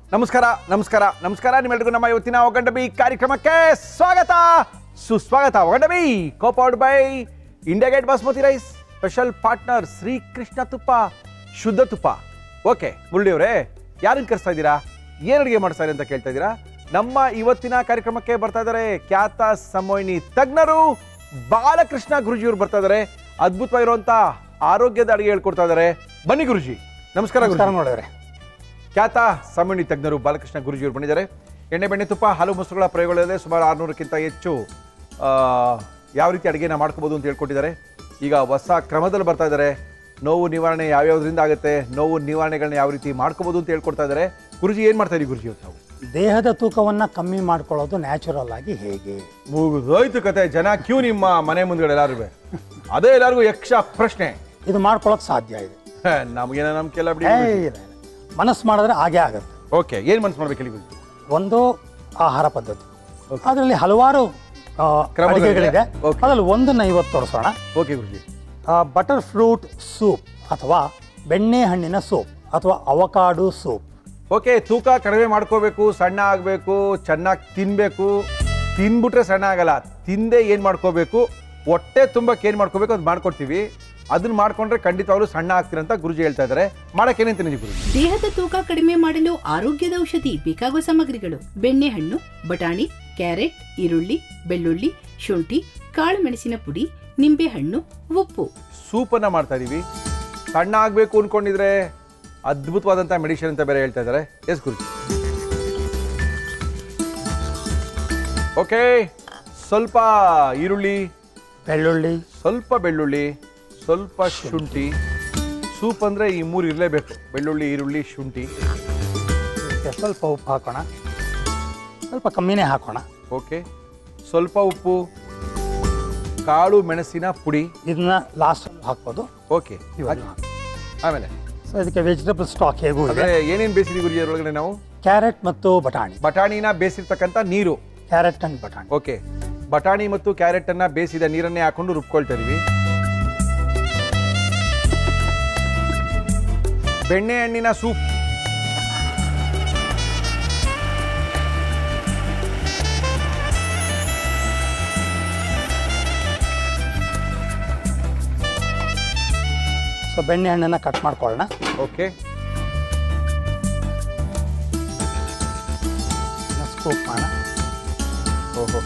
ನಮಸ್ಕಾರ ನಮಸ್ಕಾರ ನಮಸ್ಕಾರ ನಿಮ್ಮೆಲ್ಲರಿಗೂ ನಮ್ಮ ಇವತ್ತಿನ ಒಗಂಡ ಬಿ ಕಾರ್ಯಕ್ರಮಕ್ಕೆ ಸ್ವಾಗತ ಸುಸ್ವಾಗತ ಒಗಂಡ ಬಿ ಕೋಪೌಡ್ by India gate basmati rice special partner Shrikrishna ತುಪ್ಪ ಶುದ್ಧ ತುಪ್ಪ ಓಕೆ ಮುರಳಿ ಅವರೇ ಯಾರನ್ನ ಕರೆಸ್ತಾ ಇದ್ದೀರಾ ಏನು ಅಡುಗೆ ಮಾಡ್ತಾ ಇದ್ದಾರೆ ಅಂತ ಕೇಳ್ತಾ ಇದ್ದೀರಾ ನಮ್ಮ ಇವತ್ತಿನ ಕಾರ್ಯಕ್ರಮಕ್ಕೆ ಬರ್ತಾ ಇದ್ದಾರೆ ಖ್ಯಾತ ಸಮೋಹಿನಿ ತಜ್ಞರು ಬಾಲಕೃಷ್ಣ ಗುರುಜಿಯವರು ಬರ್ತಾ ಇದ್ದಾರೆ ಅದ್ಭುತವಾಗಿರುವಂತ ಆರೋಗ್ಯದ ಅಡುಗೆ ಹೇಳ್ಕೊಡ್ತಾ ಇದ್ದಾರೆ ಬನ್ನಿ ಗುರುಜಿ ನಮಸ್ಕಾರ ನಮಸ್ಕಾರ ಗುರುಜಿ ನೋಡಿದ್ರೆ ಖ್ಯಾತ ಸಮಣಿ ತಜ್ಞರು ಬಾಲಕೃಷ್ಣ ಗುರುಜಿಯವರು ಬಂದಿದ್ದಾರೆ ಎಣ್ಣೆ ಬೆಣ್ಣೆ ತುಪ್ಪ ಹಲವು ಮೊಸರುಗಳ ಪ್ರಯೋಗಗಳಿದೆ ಸುಮಾರು ಆರುನೂರಕ್ಕಿಂತ ಹೆಚ್ಚು ಆ, ಯಾವ ರೀತಿ ಅಡುಗೆನ ಮಾಡ್ಕೋಬೋದು ಅಂತ ಹೇಳ್ಕೊಟ್ಟಿದ್ದಾರೆ ಈಗ ಹೊಸ ಕ್ರಮದಲ್ಲಿ ಬರ್ತಾ ಇದ್ದಾರೆ ನೋವು ನಿವಾರಣೆ ಯಾವ್ಯಾವ್ದ್ರಿಂದ ಆಗುತ್ತೆ ನೋವು ನಿವಾರಣೆಗಳನ್ನ ಯಾವ ರೀತಿ ಮಾಡ್ಕೋಬೋದು ಅಂತ ಹೇಳ್ಕೊಡ್ತಾ ಇದ್ದಾರೆ ಗುರುಜಿ ಏನು ಮಾಡ್ತಾ ಇದ್ದೀವಿ ಗುರುಜಿ ಇವತ್ತು ನಾವು ದೇಹದ ತೂಕವನ್ನ ಕಮ್ಮಿ ಮಾಡ್ಕೊಳ್ಳೋದು ನ್ಯಾಚುರಲ್ ಆಗಿ ಹೇಗೆ ಮುಗಿದೋಯ್ತು ಕತೆ ಜನ ಕ್ಯೂ ನಿಮ್ಮ ಮನೆ ಮುಂದ್ಗಡೆ ಎಲ್ಲಾರು ಅದೇ ಎಲ್ಲರಿಗೂ ಯಕ್ಷ ಪ್ರಶ್ನೆ ಇದು ಮಾಡ್ಕೊಳ್ಳೋಕೆ ಸಾಧ್ಯ ಇದೆ ನಮಗೇನ ನಂಬಿಕೆಲ್ಲ ಬಿಡಿ ಏ, ಇಲ್ಲ, ಇಲ್ಲ. ಮನಸ್ಸು ಮಾಡಿದ್ರೆ ಹಾಗೆ ಆಗುತ್ತೆ ಓಕೆ ಏನು ಮನ್ಸು ಮಾಡ್ಬೇಕು ಹೇಳಿ ಗುರುಜಿ ಒಂದು ಆಹಾರ ಪದ್ಧತಿ ಅದರಲ್ಲಿ ಹಲವಾರು ಆ, ಕ್ರಮಗಳಿದೆ. ಅಡುಗೆಗಳಿದೆ Okay. ಅದರಲ್ಲಿ ಒಂದನ್ನ ಇವತ್ತು ತೋರಿಸೋಣ okay Guruji butter fruit soup ಅಥವಾ ಬೆಣ್ಣೆ ಹಣ್ಣಿನ ಸೂಪ್ ಅಥವಾ ಅವಕಾಡು ಸೂಪ್ ಓಕೆ ತೂಕ ಕಡಿಮೆ ಮಾಡ್ಕೋಬೇಕು ಸಣ್ಣ ಆಗಬೇಕು ಚೆನ್ನಾಗಿ ತಿನ್ಬೇಕು ತಿನ್ಬಿಟ್ರೆ ಸಣ್ಣ ಆಗಲ್ಲ ತಿಂದೆ ಏನು ಮಾಡ್ಕೋಬೇಕು ಹೊಟ್ಟೆ ತುಂಬಕ್ಕೆ ಏನು ಮಾಡ್ಕೋಬೇಕು ಅದು ಮಾಡ್ಕೊಡ್ತೀವಿ ಅದನ್ನ ಮಾಡ್ಕೊಂಡ್ರೆ ಖಂಡಿತವಾಗ್ಲೂ ಸಣ್ಣ ಆಗ್ತೀರಂತ ಗುರುಜಿ ಹೇಳ್ತಾ ಇದ್ದಾರೆ ಮಾಡಕ್ಕೆ ಏನಂತೀನಿ ಗುರುಜಿ ದೇಹದ ತೂಕ ಕಡಿಮೆ ಮಾಡಲು ಆರೋಗ್ಯದ ಔಷಧಿ ಬೇಕಾಗುವ ಸಾಮಗ್ರಿಗಳು ಬೆಣ್ಣೆಹಣ್ಣು ಬಟಾಣಿ ಕ್ಯಾರೆಟ್ ಈರುಳ್ಳಿ ಬೆಳ್ಳುಳ್ಳಿ ಶುಂಠಿ ಕಾಳು ಮೆಣಸಿನ ಪುಡಿ ನಿಂಬೆಹಣ್ಣು ಉಪ್ಪು ಸೂಪನ್ನ ಮಾಡ್ತಾ ಇದೀವಿ ಸಣ್ಣ ಆಗಬೇಕು ಅನ್ಕೊಂಡಿದ್ರೆ ಅದ್ಭುತವಾದಂಥ ಮೆಡಿಸಿನ್ ಅಂತ ಬೇರೆ ಹೇಳ್ತಾ ಇದ್ದಾರೆ ಎಸ್ ಗುರುಜಿ ಓಕೆ ಸ್ವಲ್ಪ ಈರುಳ್ಳಿ ಬೆಳ್ಳುಳ್ಳಿ ಸ್ವಲ್ಪ ಬೆಳ್ಳುಳ್ಳಿ ಸ್ವಲ್ಪ ಶುಂಠಿ ಸೂಪ್ ಅಂದರೆ ಈ ಮೂರು ಇರಲೇಬೇಕು ಬೆಳ್ಳುಳ್ಳಿ ಈರುಳ್ಳಿ ಶುಂಠಿ ಇದಕ್ಕೆ ಸ್ವಲ್ಪ ಉಪ್ಪು ಹಾಕೋಣ ಸ್ವಲ್ಪ ಕಮ್ಮಿನೇ ಹಾಕೋಣ ಓಕೆ ಸ್ವಲ್ಪ ಉಪ್ಪು ಕಾಳು ಮೆಣಸಿನ ಪುಡಿ ಇದನ್ನ ಲಾಸ್ಟ್ ಹಾಕ್ಬೋದು ಓಕೆ ಇವಾಗ ಆಮೇಲೆ ಸೊ ಇದಕ್ಕೆ ವೆಜಿಟೇಬಲ್ ಸ್ಟಾಕ್ ಹೇಗೂ ಇದೆ ಅಂದರೆ ಏನೇನು ಬೇಯಿಸಿದೀವಿ ಗುರುಜಿ ಅದರೊಳಗಡೆ ನಾವು ಕ್ಯಾರೆಟ್ ಮತ್ತು ಬಟಾಣಿ ಬಟಾಣಿನ ಬೇಯಿಸಿರ್ತಕ್ಕಂಥ ನೀರು ಕ್ಯಾರೆಟ್ ಅಂಡ್ ಬಟಾಣಿ ಓಕೆ ಬಟಾಣಿ ಮತ್ತು ಕ್ಯಾರೆಟನ್ನು ಬೇಯಿಸಿದ ನೀರನ್ನೇ ಹಾಕೊಂಡು ರುಬ್ಕೊಳ್ತಾ ಇದೀವಿ ಬೆಣ್ಣೆ ಹಣ್ಣಿನ ಸೂಪ್ ಸೊ ಬೆಣ್ಣೆ ಹಣ್ಣನ್ನು ಕಟ್ ಮಾಡ್ಕೊಳ್ಳೋಣ ಓಕೆ ಸ್ಕೂಪ್ ಮಾಡೋಣ ಓಹೋ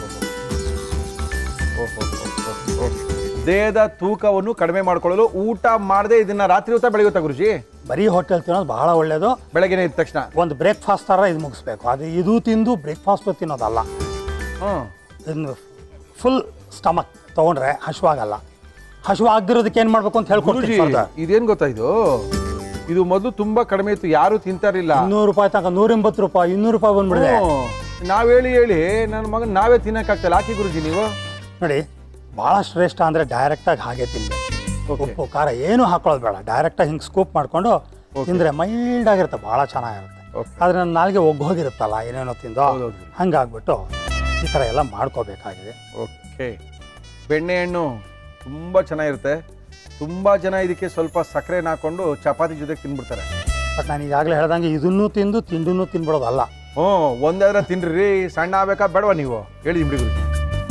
ದೇಹದ ತೂಕವನ್ನು ಕಡಿಮೆ ಮಾಡ್ಕೊಳ್ಳಲು ಊಟ ಮಾಡದೆ ಇದನ್ನ ರಾತ್ರಿ ಹೊತ್ತ ಬೆಳಗುತ್ತಾ ಗುರುಜಿ ಬರೀ ಹೋಟೆಲ್ ತಿನ್ನೋದು ಬಹಳ ಒಳ್ಳೆಯದು ಬೆಳಗ್ಗೆನೆ ಇದ್ದ ತಕ್ಷಣ ಒಂದು ಬ್ರೇಕ್ಫಾಸ್ಟ್ ಥರ ಇದು ಮುಗಿಸ್ಬೇಕು ಅದು ಇದು ತಿಂದು ಬ್ರೇಕ್ಫಾಸ್ಟ್ ತಿನ್ನೋದಲ್ಲ ಹ್ಮ್ ಇದನ್ನು ಫುಲ್ ಸ್ಟಮಕ್ ತೊಗೊಂಡ್ರೆ ಹಸುವಾಗಲ್ಲ ಹಸಿವು ಆಗದಿರೋದಕ್ಕೆ ಏನು ಮಾಡಬೇಕು ಅಂತ ಗುರುಜಿ ಹೇಳ್ಕೊಡ್ತೀನಿ ಇದೇನ್ ಗೊತ್ತಾ ಇದು ಇದು ಮೊದಲು ತುಂಬಾ ಕಡಿಮೆ ಇತ್ತು ಯಾರು ತಿಂತಾ ಇರಲಿಲ್ಲ ಇನ್ನೂರು ರೂಪಾಯಿ ತನಕ ನೂರ ಎಂಬತ್ತು ರೂಪಾಯಿ ಇನ್ನೂರು ರೂಪಾಯಿ ಬಂದ್ಬಿಡಿದೆ ಹ್ಮ್. ನಾವ್ ಹೇಳಿ ಹೇಳಿ ನನ್ನ ಮಗನ್ ನಾವೇ ತಿನ್ನಕ್ಕಾಗ್ತಲ್ಲ ಹಾಕಿ ಗುರುಜಿ ನೀವು ನೋಡಿ ಭಾಳ ಶ್ರೇಷ್ಠ ಅಂದರೆ ಡೈರೆಕ್ಟಾಗಿ ಹಾಗೆ ತಿನ್ನಬೇಕು Okay. ಉಪ್ಪು ಖಾರ ಏನು ಹಾಕೊಳ್ಳೋದು ಬೇಡ ಡೈರೆಕ್ಟಾಗಿ ಹಿಂಗೆ ಸ್ಕೂಪ್ ಮಾಡಿಕೊಂಡು ತಿಂದರೆ ಮೈಲ್ಡ್ ಆಗಿರುತ್ತೆ ಭಾಳ ಚೆನ್ನಾಗಿರುತ್ತೆ Okay. ಆದರೆ ನನ್ನ ನಾಲ್ಗೆ ಒಗ್ಗೋಗಿರುತ್ತಲ್ಲ ಏನೇನೋ ತಿಂದೋ ಹೌದೌದು. ಹಂಗಾಗ್ಬಿಟ್ಟು ಈ ಥರ ಎಲ್ಲ ಮಾಡ್ಕೋಬೇಕಾಗಿದೆ ಓಕೆ ಬೆಣ್ಣೆ ಹಣ್ಣು ತುಂಬಾ ಚೆನ್ನಾಗಿರುತ್ತೆ ತುಂಬಾ ಜನ ಇದಕ್ಕೆ ಸ್ವಲ್ಪ ಸಕ್ಕರೆನ ಹಾಕೊಂಡು ಚಪಾತಿ ಜೊತೆ ತಿನ್ಬಿಡ್ತಾರೆ ಬಟ್ ನಾನು ಈಗಾಗಲೇ ಹೇಳ್ದಂಗೆ ಇದನ್ನು ತಿಂದು ತಿಂಡಿನೂ ತಿನ್ಬಿಡೋದಲ್ಲ ಹ್ಞೂ ಒಂದಾದ್ರೆ ತಿನ್ರಿ ಸಣ್ಣ ಆಗ್ಬೇಕಾ ಬೇಡವಾ ನೀವು ಹೇಳಿ ಬಿಡಿ ಗುರುಜಿ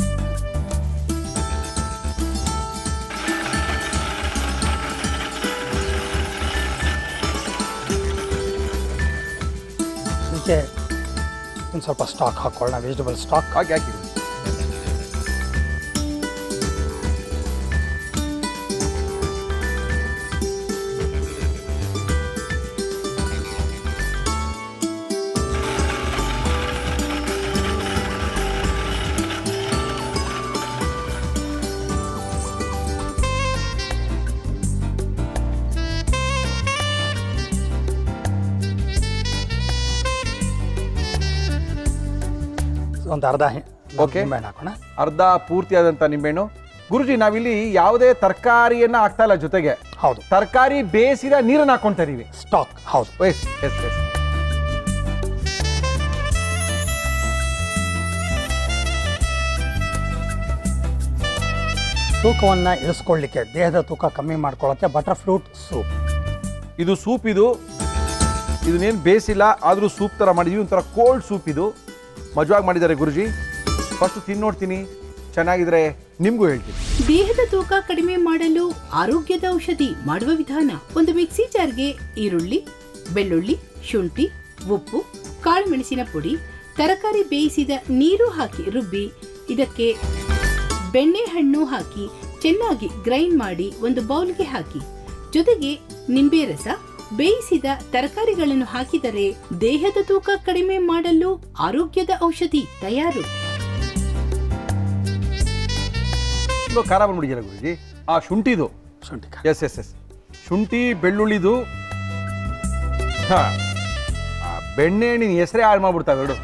ಅದಕ್ಕೆ ಒಂದು ಸ್ವಲ್ಪ ಸ್ಟಾಕ್ ಹಾಕೊಳ್ಳೋಣ ವೆಜಿಟಬಲ್ ಸ್ಟಾಕ್ ಹಾಕಿ ಹಾಕಿ ಗುರೂಜಿ. ಒಂದು ಅರ್ಧ ಹಿ- Okay. ನಿಂಬೆಹಣ್ಣು ಹಾಕೋಣ ಅರ್ಧ ಪೂರ್ತಿಯಾದಂಥ ನಿಂಬೆಹಣ್ಣು ಗುರುಜಿ ನಾವಿಲ್ಲಿ ಯಾವುದೇ ತರಕಾರಿಯನ್ನ ಹಾಕ್ತಾ ಇಲ್ಲ ಜೊತೆಗೆ ಹೌದು ತರಕಾರಿ ಬೇಯಿಸಿದ ನೀರನ್ನ ಹಾಕೊಂತಾ ಇದೀವಿ ಸ್ಟಾಕ್ ಹೌದು ಎಸ್ ಎಸ್ ಎಸ್ ತೂಕವನ್ನು ಇಳಿಸ್ಕೊಳ್ಳಿಕ್ಕೆ ದೇಹದ ತೂಕ ಕಮ್ಮಿ ಮಾಡ್ಕೊಳ್ಳೋಕ್ಕೆ ಬಟರ್ ಫ್ರೂಟ್ ಸೂಪ್ ಇದು ಸೂಪ್ ಇದು ಇದನ್ನೇನು ಬೇಯಿಸಿಲ್ಲ ಆದರೂ ಸೂಪ್ ಥರ ಮಾಡಿದ್ವಿ ಒಂಥರ ಕೋಲ್ಡ್ ಸೂಪ್ ಇದು ಮಜವಾಗಿ ಮಾಡಿದ್ದಾರೆ ಗುರುಜಿ ಫಸ್ಟ್ ತಿಂದು ನೋಡ್ತೀನಿ ಚೆನ್ನಾಗಿದ್ರೆ ನಿಮಗೂ ಹೇಳ್ತೀನಿ ದೇಹದ ತೂಕ ಕಡಿಮೆ ಮಾಡಲು ಆರೋಗ್ಯದ ಔಷಧಿ ಮಾಡುವ ವಿಧಾನ ಒಂದು ಮಿಕ್ಸಿ ಜಾರ್ಗೆ ಈರುಳ್ಳಿ ಬೆಳ್ಳುಳ್ಳಿ ಶುಂಠಿ ಉಪ್ಪು ಕಾಳುಮೆಣಸಿನ ಪುಡಿ ತರಕಾರಿ ಬೇಯಿಸಿದ ನೀರು ಹಾಕಿ ರುಬ್ಬಿ ಇದಕ್ಕೆ ಬೆಣ್ಣೆಹಣ್ಣು ಹಾಕಿ ಚೆನ್ನಾಗಿ ಗ್ರೈಂಡ್ ಮಾಡಿ ಒಂದು ಬೌಲ್ಗೆ ಹಾಕಿ ಜೊತೆಗೆ ನಿಂಬೆ ರಸ ಬೇಯಿಸಿದ ತರಕಾರಿಗಳನ್ನು ಹಾಕಿದರೆ ದೇಹದ ತೂಕ ಕಡಿಮೆ ಮಾಡಲು ಆರೋಗ್ಯದ ಔಷಧಿ ತಯಾರು ತುಂಬ ಖಾರ ಬಂದ್ಬಿಟ್ಟಿದ್ದಾರೆ ಗುರುಜಿ ಆ ಶುಂಠಿದು ಶುಂಠಿ ಖಾರ. ಎಸ್ ಎಸ್ ಎಸ್ ಶುಂಠಿ ಬೆಳ್ಳುಳ್ಳಿದು ಹಾ ಆ ಬೆಣ್ಣೆ ನೀನು ಹೆಸರೇ ಹಾಳು ಮಾಡ್ಬಿಡ್ತಾವೆ ಎರಡು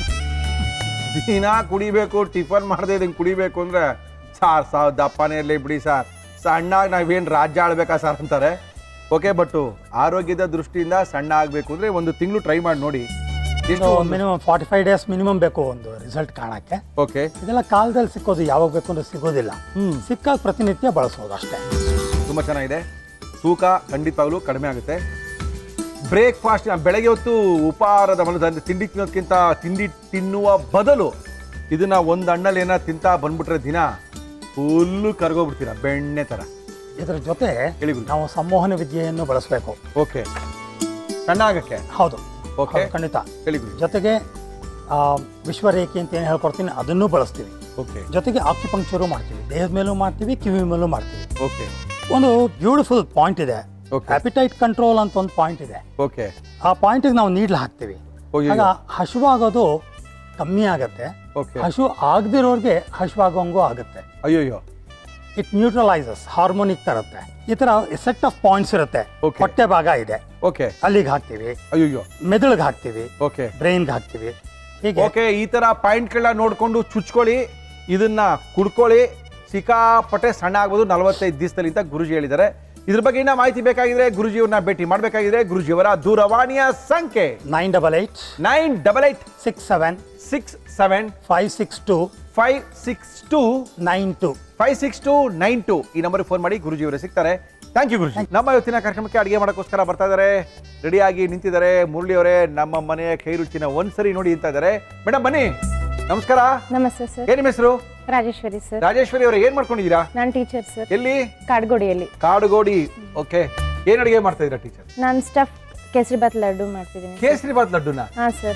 ದಿನ ಕುಡಿಬೇಕು ಟಿಫನ್ ಮಾಡದೆ ಇದಂಗೆ ಕುಡಿಬೇಕು ಅಂದ್ರೆ ಸಾರ್ ಸಾವ್ ದಪ್ಪನೇ ಇರಲಿ ಬಿಡಿ ಸಾರ್ ಸಣ್ಣಾಗಿ ನಾವೇನು ರಾಜ್ಯ ಆಳ್ಬೇಕಾ ಸರ್ ಅಂತಾರೆ ಓಕೆ ಬಟ್ಟು ಆರೋಗ್ಯದ ದೃಷ್ಟಿಯಿಂದ ಸಣ್ಣ ಆಗಬೇಕು ಅಂದರೆ ಒಂದು ತಿಂಗಳು ಟ್ರೈ ಮಾಡಿ ನೋಡಿ ಎಷ್ಟು minimum forty five days minimum ಬೇಕು ಒಂದು ರಿಸಲ್ಟ್ ಕಾಣಕ್ಕೆ ಓಕೆ ಇದೆಲ್ಲ ಕಾಲದಲ್ಲಿ ಸಿಕ್ಕೋದು ಯಾವಾಗ ಬೇಕು ಅಂದ್ರೆ ಸಿಗೋದಿಲ್ಲ ಹ್ಮ್. ಸಿಕ್ಕಾಗ ಪ್ರತಿನಿತ್ಯ ಬಳಸೋದು ಅಷ್ಟೇ ತುಂಬ ಚೆನ್ನಾಗಿದೆ ತೂಕ ಖಂಡಿತವಾಗ್ಲೂ ಕಡಿಮೆ ಆಗುತ್ತೆ ಬ್ರೇಕ್ಫಾಸ್ಟ್ ಬೆಳಗ್ಗೆ ಹೊತ್ತು ಉಪಹಾರದ ಮನಸ್ಸು ಅಂದರೆ ತಿಂಡಿ ತಿನ್ನೋದಕ್ಕಿಂತ ತಿಂಡಿ ತಿನ್ನುವ ಬದಲು ಇದನ್ನ ಒಂದು ಹಣ್ಣಲ್ಲಿ ಏನೋ ತಿಂತಾ ಬಂದ್ಬಿಟ್ರೆ ದಿನ ಫುಲ್ಲು ಕರ್ಗೋಗ್ಬಿಡ್ತೀರಾ ಬೆಣ್ಣೆ ಥರ ಇದರ ಜೊತೆ ಹೇಳಿ ಗುರು. ನಾವು ಸಂಮೋಹನ ವಿದ್ಯೆಯನ್ನು ಬಳಸಬೇಕು ಓಕೆ ಸಣ್ಣ ಆಗಕ್ಕೆ ಹೌದು ಓಕೆ ಹೌದು, ಖಂಡಿತ ಹೇಳಿ ಗುರು ಜೊತೆಗೆ ಆ, ವಿಶ್ವರೇಖೆ ಅಂತ ಏನು ಹೇಳ್ಕೊಡ್ತೀನಿ ಅದನ್ನೂ ಬಳಸ್ತೀವಿ ಓಕೆ ಜೊತೆಗೆ ಆಕ್ಯುಪಂಕ್ಚರು ಮಾಡ್ತೀವಿ ದೇಹದ ಮೇಲೂ ಮಾಡ್ತೀವಿ ಕಿವಿ ಮೇಲೂ ಮಾಡ್ತೀವಿ ಓಕೆ ಒಂದು ಬ್ಯೂಟಿಫುಲ್ ಪಾಯಿಂಟ್ ಇದೆ Okay. ಅಪಿಟೈಟ್ ಕಂಟ್ರೋಲ್ ಅಂತ ಒಂದು ಪಾಯಿಂಟ್ ಇದೆ ಓಕೆ ಆ ಪಾಯಿಂಟಿಗೆ ನಾವು ನೀಡ್ಲು ಹಾಕ್ತೀವಿ ಅಯ್ಯಯ್ಯೋ. ಆಗ ಹಸುವಾಗೋದು ಕಮ್ಮಿ ಆಗತ್ತೆ ಓಕೆ ಹಸು ಆಗದಿರೋರ್ಗೆ ಹಸುವಾಗೋಂಗೂ ಆಗುತ್ತೆ ಅಯ್ಯೋಯ್ಯೋ ಇಟ್ ನ್ಯೂಟ್ರಲೈಸಸ್ ಹಾರ್ಮೋನಿಕ್ ತರುತ್ತೆ ಈ ತರ ಸೆಟ್ ಆಫ್ ಪಾಯಿಂಟ್ಸ್ ಇರುತ್ತೆ Okay. ಹೊಟ್ಟೆ ಭಾಗ ಇದೆ ಓಕೆ ಅಲ್ಲಿಗೆ ಹಾಕ್ತೀವಿ ಅಯ್ಯೋಯ್ಯೋ ಮೆದುಳಿಗೆ ಹಾಕ್ತೀವಿ ಓಕೆ ಬ್ರೈನ್ಗೆ ಹಾಕ್ತೀವಿ ಹೀಗೆ ಓಕೆ ಈ ತರ ಪಾಯಿಂಟ್ಗಳನ್ನ ನೋಡ್ಕೊಂಡು ಚುಚ್ಕೊಳ್ಳಿ ಇದನ್ನ ಕುಡ್ಕೊಳ್ಳಿ ಸಿಕ್ಕಾಪಟ್ಟೆ ಸಣ್ಣ ಆಗ್ಬೋದು ನಲವತ್ತೈದು ದಿವಸದಲ್ಲಿ ಅಂತ ಗುರುಜಿ ಹೇಳಿದ್ದಾರೆ ಇದ್ರ ಬಗ್ಗೆ ಇನ್ನ ಮಾಹಿತಿ ಬೇಕಾಗಿದ್ರೆ ಗುರುಜಿಯವ್ರನ್ನ ಭೇಟಿ ಮಾಡಬೇಕಾಗಿದ್ರೆ ಗುರುಜಿಯವರ ದೂರವಾಣಿಯ ಸಂಖ್ಯೆ nine double eight nine double eight six seven six seven five six two five six two nine two five six two nine two ಈ ನಂಬರ್ಗೆ ಫೋನ್ ಮಾಡಿ ಗುರುಜಿಯವರು ಸಿಗ್ತಾರೆ ಥ್ಯಾಂಕ್ ಯು ಗುರುಜಿ ನಮ್ಮ ಇವತ್ತಿನ ಕಾರ್ಯಕ್ರಮಕ್ಕೆ ಅಡುಗೆ ಮಾಡೋಕ್ಕೋಸ್ಕರ ಬರ್ತಾ ಇದ್ದಾರೆ ರೆಡಿಯಾಗಿ ನಿಂತಿದ್ದಾರೆ ಮುರಳಿ ಅವರೇ ನಮ್ಮ ಮನೆಯ ಕೈ ರುಚಿನ ಒಂದ್ಸರಿ ನೋಡಿ ಅಂತ ಇದ್ದಾರೆ ಮೇಡಮ್ ಬನ್ನಿ ನಮಸ್ಕಾರ ನಮಸ್ತೆ ಸರ್ ಏನ್ ನಿಮ್ಮ ಹೆಸರು ರಾಜೇಶ್ವರಿ ಸರ್ ರಾಜೇಶ್ವರಿ ಅವರೇ ಏನ್ ಮಾಡ್ಕೊಂಡಿದ್ದೀರಾ ನಾನು ಟೀಚರ್ ಸರ್ ಎಲ್ಲಿ ಕಾಡ್ಗೋಡಿಯಲ್ಲಿ ಕಾಡುಗೋಡಿ ಓಕೆ ಏನ್ ಅಡಿಗೆ ಮಾಡ್ತಾ ಇದ್ದೀರಾ ಟೀಚರ್ ನಾನು ಸ್ಟಫ್ ಕೇಸರಿಬಾತ್ ಲಡ್ಡು ಮಾಡ್ತಿದ್ದೀನಿ ಕೇಸರಿ ಬಾತ್ ಲಡ್ಡುನ ಹಾಂ ಸರ್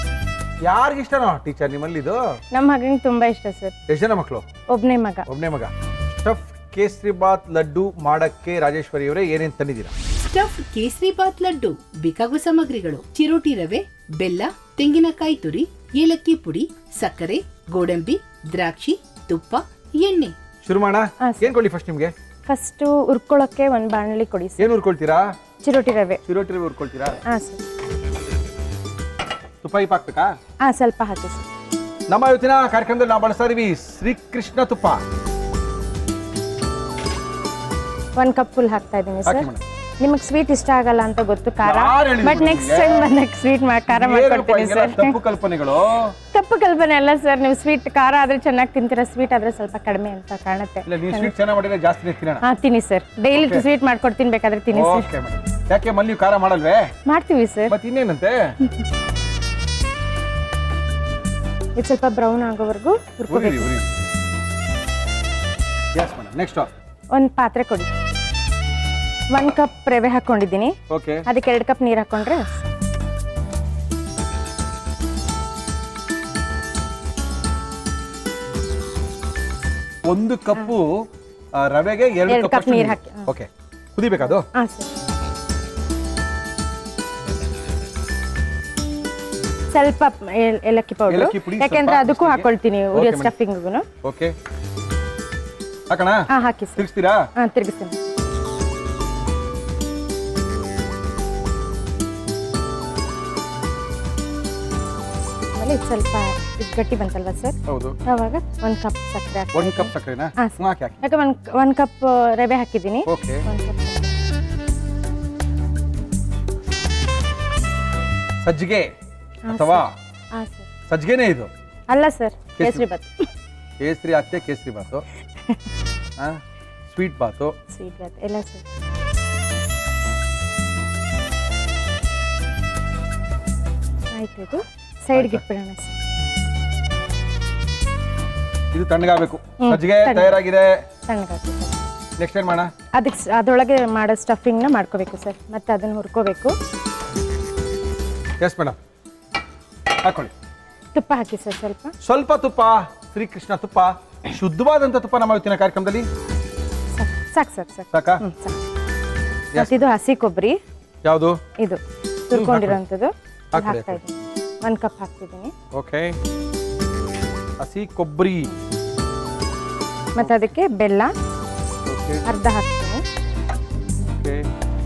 ಯಾರಿಗ ಇಷ್ಟನೋ ಟೀಚರ್ ನಿಮ್ಮಲ್ಲಿ ಇದು ನಮ್ಮ ಮಗನಿಗೆ ತುಂಬಾ ಇಷ್ಟ ಸರ್ ಎಷ್ಟು ಜನ ಮಕ್ಕಳು ಒಬ್ಬನೇ ಮಗ ಒಬ್ನೇ ಮಗ ಸ್ಟಫ್ ಕೇಸರಿ ಬಾತ್ ಲಡ್ಡು ಮಾಡಕ್ಕೆ ರಾಜೇಶ್ವರಿ ಅವರೇ ಏನೇನ್ ತಂದಿದ್ದೀರಾ ಸ್ಟಫ್ ಕೇಸರಿ ಬಾತ್ ಲಡ್ಡು ಬೇಕಾಗುವ ಸಾಮಗ್ರಿಗಳು ಚಿರೋಟಿ ರವೆ ಬೆಲ್ಲ ತೆಂಗಿನಕಾಯಿ ತುರಿ ಏಲಕ್ಕಿ ಪುಡಿ ಸಕ್ಕರೆ ಗೋಡಂಬಿ ದ್ರಾಕ್ಷಿ ತುಪ್ಪ ಎಣ್ಣೆ ಶುರು ಮಾಡೋಣ ಹಾ, ಸರ್. ಏನ್ ಕೊಡ್ಲಿ ಫಸ್ಟ್ ನಿಮ್ಗೆ ಫಸ್ಟು ಉರ್ಕೊಳ್ಳೋಕ್ಕೆ ಒಂದು ಬಾಣಲಿ ಕೊಡಿ ಸರ್ ಏನ್ ಹುರ್ಕೊಳ್ತೀರಾ ಚಿರೋಟಿ ರವೆ ಚಿರೋಟಿ ರವೆ ಹುರ್ಕೊಳ್ತೀರಾ ಹಾಂ ಸರ್ ತುಪ್ಪ ಇಪ್ಪ ಹಾಕ್ಬೇಕಾ ಹಾಂ ಸ್ವಲ್ಪ ಹಾಕಿ ಸರ್ ನಮ್ಮ ಇವತ್ತಿನ ಕಾರ್ಯಕ್ರಮದಲ್ಲಿ ನಾವು ಬಳಸ್ತಾ ಇದೀವಿ ಶ್ರೀಕೃಷ್ಣ ತುಪ್ಪ ಒಂದು ಕಪ್ ಫುಲ್ ಹಾಕ್ತಾ ಇದ್ದೀನಿ ಸರ್ ಹಾಕಿ ಮೇಡಮ್ ನಿಮಗೆ ಸ್ವೀಟ್ ಇಷ್ಟ ಆಗಲ್ಲ ಅಂತ ಗೊತ್ತು ಖಾರ ಯಾರ್ ಹೇಳಿದ್ರು ಬಟ್ ನೆಕ್ಸ್ಟ್ ನಿಮ್ಗೆ? ಟೈಮ್ ಬಂದಾಗ ಸ್ವೀಟ್ ಖಾರ ಏನಪ್ಪ ಮಾಡ್ಕೊಡ್ತೀನಿ ಹಿಂಗೆಲ್ಲ ಸರ್ ತಪ್ಪು ಕಲ್ಪನೆಗಳು ತಪ್ಪು ಕಲ್ಪನೆ ಅಲ್ಲ ಸರ್ ನೀವು ಸ್ವೀಟ್ ಖಾರ ಆದ್ರೆ ಚೆನ್ನಾಗಿ ತಿಂತೀರಾ ಸ್ವೀಟ್ ಆದ್ರೆ ಸ್ವಲ್ಪ ಕಡಿಮೆ ಅಂತ ಕಾಣುತ್ತೆ ಇಲ್ಲ ನೀವು ಸ್ವೀಟ್ ಚೆನ್ನಾಗಿ ಮಾಡಿದ್ರೆ ಜಾಸ್ತಿ ತಿನ್ನೋಣ ಹಾ ತಿನ್ನಿ ಸರ್ ಡೈಲಿ Okay. ಸ್ವೀಟ್ ಮಾಡ್ಕೊಡ್ತೀನಿ ಬೇಕಾದ್ರೆ ತಿನ್ನಿ ಸರ್ ಓಕೆ ಮೇಡಮ್ ಯಾಕೆ ಮಲ್ಲಿ ನೀವು ಖಾರ ಮಾಡಲ್ವೇ ಮಾಡ್ತೀವಿ ಸರ್ ಮತ್ತೆ ಇನ್ನೇನಂತೆ ಇದು ಸ್ವಲ್ಪ ಬ್ರೌನ್ ಆಗೋವರೆಗೂ ಉರಿರಿ ಹುರ್ಕೋಬೇಕು ಉರಿರಿ ಎಸ್ ಮೇಡಮ್ ನೆಕ್ಸ್ಟ್ ಒಂದು ಪಾತ್ರೆ ಕೊಡಿ ಒಂದು ಕಪ್ ರವೆ ಹಾಕೊಂಡಿದ್ದೀನಿ ಓಕೆ ಅದಕ್ಕೆ ಎರಡು ಕಪ್ ನೀರು ಹಾಕೊಂಡ್ರೆ ಒಂದು ಕಪ್ಪು ಆ, ರವೆಗೆ ಎರಡು ಎರಡು ಕಪ್ cup ನೀರ್ ಹಾಕಿ, ಹಾ. ಓಕೆ ಕುದಿಬೇಕದು ಹಾಂ ಸರ್ ಸ್ವಲ್ಪ ಏಲ್- ಏಲಕ್ಕಿ ಪೌಡರ್ ಏಲಕ್ಕಿ ಪುಡಿ ಯಾಕೆಂದ್ರೆ ಸ್ವಲ್ಪ ಅದಕ್ಕೂ ಬಿಸಿಗೆ. ಹಾಕೊಳ್ತೀನಿ Okay, ಉರಿಯೋ madam. ಸ್ಟಫಿಂಗ್ಗೂ ಓಕೆ ಹಾಕೋಣ ಹಾಂ ಹಾಕಿ ಸರ್ ತಿರ್ಗಿಸ್ತೀರಾ ಹಾಂ ತಿರುಗಿಸ್ತೀನಿ ಆಮೇಲೆ ಇದು ಸ್ವಲ್ಪ ಇದು ಗಟ್ಟಿ ಬಂತಲ್ವಾ ಸರ್ ಹೌದು ಅವಾಗ ಒಂದು ಕಪ್ ಸಕ್ಕರೆ ಹಾಕಿ ಒಂದು ಕಪ್ ಸಕ್ಕರೆನಾ ಹಾ, ಹ್ಮ್, ಹಾಕಿ ಹಾಕಿ ಯಾಕೆ ಒಂದು ಒಂದು ಕಪ್ ರವೆ ಹಾಕಿದ್ದೀನಿ ಓಕೆ ಒಂದು ಕಪ್ ಸಜ್ಜಿಗೆ ಹಾ, ಅಥವಾ ಹಾಂ ಸರ್ ಸಜ್ಜಿಗೆನೇ ಇದು ಅಲ್ಲ ಸರ್ ಕೇಸರಿ- ಕೇಸರಿ ಬಾತ್ ಕೇಸರಿ ಹಾಕ್ತೆ ಕೇಸರಿ ಬಾತು ಸ್ವೀಟ್ ಬಾತು ಸ್ವೀಟ್ ಬಾತ್ ಎಲ್ಲ ಸರ್ ಆಯ್ತು ಇದು ಸೈಡ್ಗೆ ಇಟ್ಬಿಡೋಣ ಸರ್ ಇದು ತಣ್ಣಗಾಗಬೇಕು ಹ್ಮ್, ಸಜ್ಜಿಗೆ ತಣ್ಣಗೆ. ತಯಾರಾಗಿದೆ ತಣ್ಣಗಾಗ್ತದೆ ನೆಕ್ಸ್ಟ್ ಏನ್ ಮಾಡೋಣ ಅದಕ್ಕೆ ಸ್- ಅದರೊಳಗೆ ಮಾಡೋ ಸ್ಟಫಿಂಗ್ನ ಮಾಡ್ಕೋಬೇಕು ಸರ್ ಮತ್ತೆ ಅದನ್ನು ಹುರ್ಕೋಬೇಕು ಎಸ್ ಮೇಡಮ್ ಹಾಕೊಳ್ಳಿ ತುಪ್ಪ ಹಾಕಿ ಸರ್ ಸ್ವಲ್ಪ ಸ್ವಲ್ಪ ತುಪ್ಪ ಶ್ರೀಕೃಷ್ಣ ತುಪ್ಪ ಶುದ್ಧವಾದಂಥ ತುಪ್ಪ ನಮ್ಮ ಇವತ್ತಿನ ಕಾರ್ಯಕ್ರಮದಲ್ಲಿ ಸಾಕು ಸಾಕು ಸಾಕು ಸಾಕಾ ಹ್ಞೂ ಸಾಕು ಮತ್ತು ಇದು ಹಸಿ ಕೊಬ್ಬರಿ ಯಾವುದು ಇದು ತುರ್ಕೊಂಡಿರೋಂಥದ್ದು ಇದು ಹಾಕ್ಬಿಡಿ, ಹಾಕ್ತಾ ಇದ್ದೀನಿ ಒಂದು ಕಪ್ ಹಾಕ್ತಿದ್ದೀನಿ ಓಕೆ ಹಸಿ ಕೊಬ್ಬರಿ ಮತ್ತು ಅದಕ್ಕೆ ಬೆಲ್ಲ ಓಕೆ ಅರ್ಧ ಹಾಕ್ತೀನಿ ಓಕೆ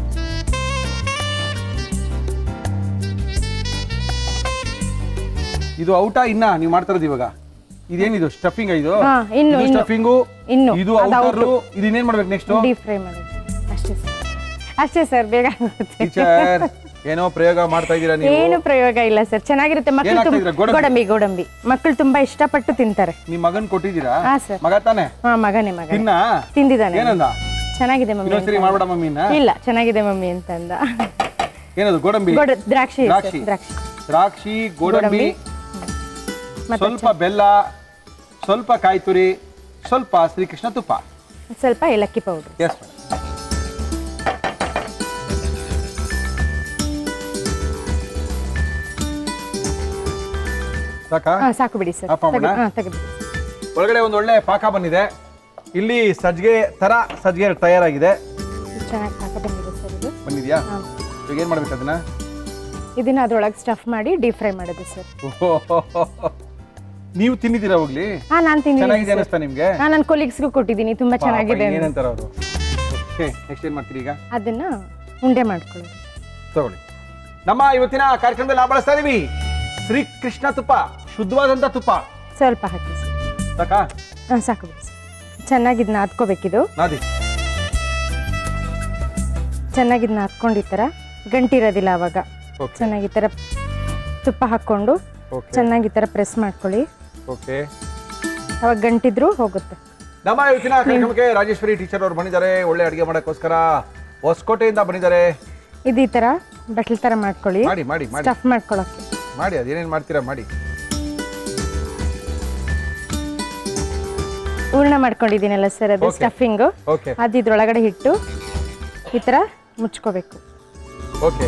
ಇದು ಔಟಾ ಇನ್ನ ನೀವು ಮಾಡ್ತಾ ಇರೋದು ಇವಾಗ ಇದೇನಿದು ಸ್ಟಫಿಂಗ್ ಇದು ಹಾ, ಇನ್ನು, ಇನ್ನು. ಸ್ಟಫಿಂಗು ಇನ್ನು, ಇದು ಅದು ಔಟರ್ ಇದು ಇನ್ನೇನ್ ಮಾಡ್ಬೇಕು ನೆಕ್ಸ್ಟ್ ಡೀಪ್ ಫ್ರೈ ಮಾಡೋದು ಅಷ್ಟೇ ಸರ್ ಅಷ್ಟೇ ಸರ್ ಬೇಗ ಆಗುತ್ತೆ ಟೀಚರ್ ಏನೋ ಪ್ರಯೋಗ ಮಾಡ್ತಾ ಇದ್ದೀರಾ ನೀವು ಏನು ಪ್ರಯೋಗ ಇಲ್ಲ ಸರ್ ಚೆನ್ನಾಗಿರುತ್ತೆ ಮಕ್ಕಳು ಏನ್ ಹಾಕ್ತಾ ತುಂಬ ಇದ್ದೀರಾ? ಗೋಡಂಬಿ? ಗೋಡಂಬಿ ಗೋಡಂಬಿ ಮಕ್ಕಳು ತುಂಬಾ ಇಷ್ಟಪಟ್ಟು ತಿಂತಾರೆ ನಿಮ್ ಮಗನ್ ಕೊಟ್ಟಿದ್ದೀರಾ ಹಾ, ಸರ್. ಮಗ ತಾನೆ ಹಾ ಮಗನೇ ಮಗ ತಿನ್ನ ತಿಂದಿದ್ದಾನೆ ಏನಂದ ಚೆನ್ನಾಗಿದೆ ಮಮ್ಮಿ ಇನ್ನೊಂದ್ಸರಿ ಅಂತ ಮಾಡ್ಬೇಡ ಮಮ್ಮಿನ ಅಂದ. ಇಲ್ಲ ಚೆನ್ನಾಗಿದೆ ಮಮ್ಮಿ ಅಂತ ಅಂದ ಏನದು ಗೋಡಂಬಿ ಗೋಡ ದ್ರಾಕ್ಷಿ ಇದೆ ದ್ರಾಕ್ಷಿ ಸರ್, ದ್ರಾಕ್ಷಿ ದ್ರಾಕ್ಷಿ ಗೋಡಂಬಿ ಮತ್ತೆ ಸ್ವಲ್ಪ ಬೆಲ್ಲ ಸ್ವಲ್ಪ ಕಾಯಿ ತುರಿ ಸ್ವಲ್ಪ ಶ್ರೀಕೃಷ್ಣ ತುಪ್ಪ ಸ್ವಲ್ಪ ಏಲಕ್ಕಿ ಪೌಡ್ರ್ ಎಸ್ ಸಾಕಾ ಹಾ ಸಾಕು ಬಿಡಿ ಸರ್ ಆಫ್ ಮಾಡೋಣ? ಹಾ ತೆಗೆದು ಒಳಗಡೆ ಒಂದು ಒಳ್ಳೆ ಪಾಕ ಬಂದಿದೆ ಇಲ್ಲಿ ಸಜ್ಜಿಗೆ ತರ ಸಜ್ಜಿಗೆ ತಯಾರಾಗಿದೆ ಚೆನ್ನಾಗಿ ಪಾಕ ಬಂದಿದೆ ಸರ್ ಇದು ಬಂದಿದ್ಯಾ ಹಾ. ಈಗ ಏನ್ ಮಾಡ್ಬೇಕು ಅದನ್ನ ಇದನ್ನ ಅದ್ರೊಳಗೆ ಸ್ಟಫ್ ಮಾಡಿ ಡೀಪ್ ಫ್ರೈ ಮಾಡೋದು ಸರ್ ನೀವು ತಿನ್ನಿದ್ದೀರಾ ಹೋಗ್ಲಿ ಹಾ ನಾನು ಚೆನ್ನಾಗಿದೆ ತಿಂದಿದ್ದೀನಿ ಅನಿಸ್ತಾ ನಿಮ್ಗೆ ಹಾ ನನ್ನ ಕೊಲೀಗ್ಸ್ಗೂ ಕೊಟ್ಟಿದ್ದೀನಿ ತುಂಬಾ ಚೆನ್ನಾಗಿದೆ ಅಂತ. ಏನಂತಾರ ಅವರು ಓಕೆ ನೆಕ್ಸ್ಟ್ ಏನ್ ಮಾಡ್ತೀರಿ ಈಗ ಅದನ್ನ ಉಂಡೆ ಮಾಡ್ಕೊಳ್ಳೋದು ತಗೊಳ್ಳಿ ನಮ್ಮ ಇವತ್ತಿನ ಕಾರ್ಯಕ್ರಮದಲ್ಲಿ ನಾವು ಬಳಸ್ತಾ ಇದೀವಿ ಶ್ರೀ ಕೃಷ್ಣ ತುಪ್ಪ ಶುದ್ಧವಾದಂತ ತುಪ್ಪ ಸ್ವಲ್ಪ ಹಾಕಿ ಸರ್ ಸಾಕಾ ಹಾ ಸಾಕು ಬಿಡಿ ಸರ್ ಚೆನ್ನಾಗಿ ಇದನ್ನ ಹಾದ್ಕೋಬೇಕಿದು ನಾದಿ ಚೆನ್ನಾಗಿ ಇದನ್ನ ಹಾಕ್ಕೊಂಡು ಈ ಥರ ಗಂಟಿರೋದಿಲ್ಲ ಅವಾಗ ಓಕೆ ಚೆನ್ನಾಗಿ ಈ ಥರ ತುಪ್ಪ ಹಾಕ್ಕೊಂಡು ಓಕೆ ಚೆನ್ನಾಗಿ ಈ ಥರ ಪ್ರೆಸ್ ಮಾಡ್ಕೊಳ್ಳಿ ಓಕೆ ಅವಾಗ ಗಂಟಿದ್ರು ಹೋಗುತ್ತೆ ನಮ್ಮ ಇವತ್ತಿನ ಕಾರ್ಯಕ್ರಮಕ್ಕೆ ರಾಜೇಶ್ವರಿ ಟೀಚರ್ ಅವರು ಬಂದಿದ್ದಾರೆ ಒಳ್ಳೆ ಅಡುಗೆ ಮಾಡೋಕ್ಕೋಸ್ಕರ ಹೊಸಕೋಟೆಯಿಂದ ಬಂದಿದ್ದಾರೆ ಇದು ಈ ಥರ ಬಟ್ಲ್ ಥರ ಮಾಡ್ಕೊಳ್ಳಿ ಮಾಡಿ ಮಾಡಿ ಮಾಡಿ ಸ್ಟಫ್ ಮಾಡ್ಕೊಳ್ಳೋಕ್ಕೆ ಮಾಡಿ ಅದೇನೇನು ಮಾಡ್ತೀರಾ ಮಾಡಿ ಹೂರ್ಣ ಮಾಡ್ಕೊಂಡಿದ್ದೀನಲ್ಲ ಸರ್ ಅದು Okay. ಸ್ಟಫಿಂಗು ಓಕೆ ಅದು ಇದ್ರೊಳಗಡೆ ಇಟ್ಟು ಈ ಥರ ಮುಚ್ಕೋಬೇಕು ಓಕೆ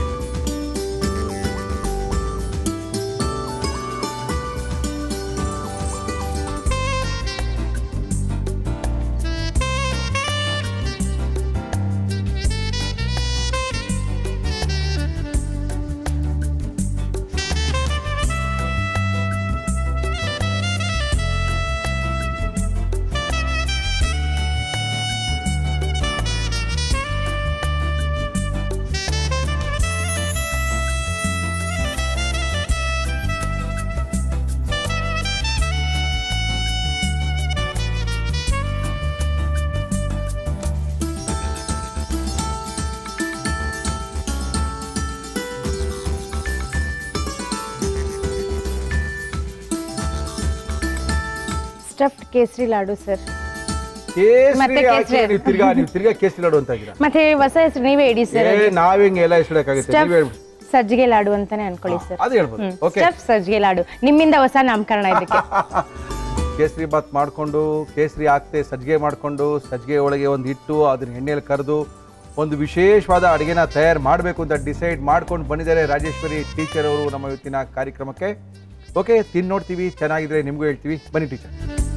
ಸ್ಟಫ್ಡ್ ಕೇಸರಿ ಲಾಡು ಸರ್ ಮತ್ತೆ ಕೇಸರಿ ಹಾಕಿ ಕೇಸರಿ. ನೀವು ತಿರ್ಗಾ ನೀವು ತಿರ್ಗಾ ಕೇಸರಿ ಲಾಡು ಅಂತ ಇದ್ದೀರಾ ಮತ್ತೆ ಹೊಸ ಹೆಸರು ನೀವೇ ಇಡಿ ಸರ್ ಏ ನಾವ್ ಹಿಂಗೆ ಎಲ್ಲ ಹೆಸರಕ್ಕಾಗುತ್ತೆ ಸ್ಟಫ್ ನೀವ್ ಹೇಳ್ಬಿಡಿ ಸಜ್ಜಿಗೆ ಲಾಡು ಅಂತಾನೆ ಅನ್ಕೊಳ್ಳಿ ಸರ್ ಅದು ಹೇಳ್ಬೋದು ಓಕೆ ಸ್ಟಫ್ ಸಜ್ಜಿಗೆ ಲಾಡು ನಿಮ್ಮಿಂದ ಹೊಸ ನಾಮಕರಣ ಇದಕ್ಕೆ ಕೇಸರಿ ಬಾತ್ ಮಾಡಿಕೊಂಡು ಕೇಸರಿ ಹಾಕ್ತೆ ಸಜ್ಜಿಗೆ ಮಾಡಿಕೊಂಡು ಸಜ್ಜಿಗೆ ಒಳಗೆ ಒಂದು ಇಟ್ಟು ಅದನ್ನ ಎಣ್ಣೆಯಲ್ಲಿ ಕರೆದು ಒಂದು ವಿಶೇಷವಾದ ಅಡುಗೆನ ತಯಾರು ಮಾಡಬೇಕು ಅಂತ ಡಿಸೈಡ್ ಮಾಡ್ಕೊಂಡು ಬಂದಿದ್ದಾರೆ ರಾಜೇಶ್ವರಿ ಟೀಚರ್ ಅವರು ನಮ್ಮ ಇವತ್ತಿನ ಕಾರ್ಯಕ್ರಮಕ್ಕೆ ಓಕೆ ತಿನ್ ನೋಡ್ತೀವಿ ಚೆನ್ನಾಗಿದ್ರೆ ನಿಮಗೂ ಹೇಳ್ತೀವಿ ಬನ್ನಿ ಟೀಚರ್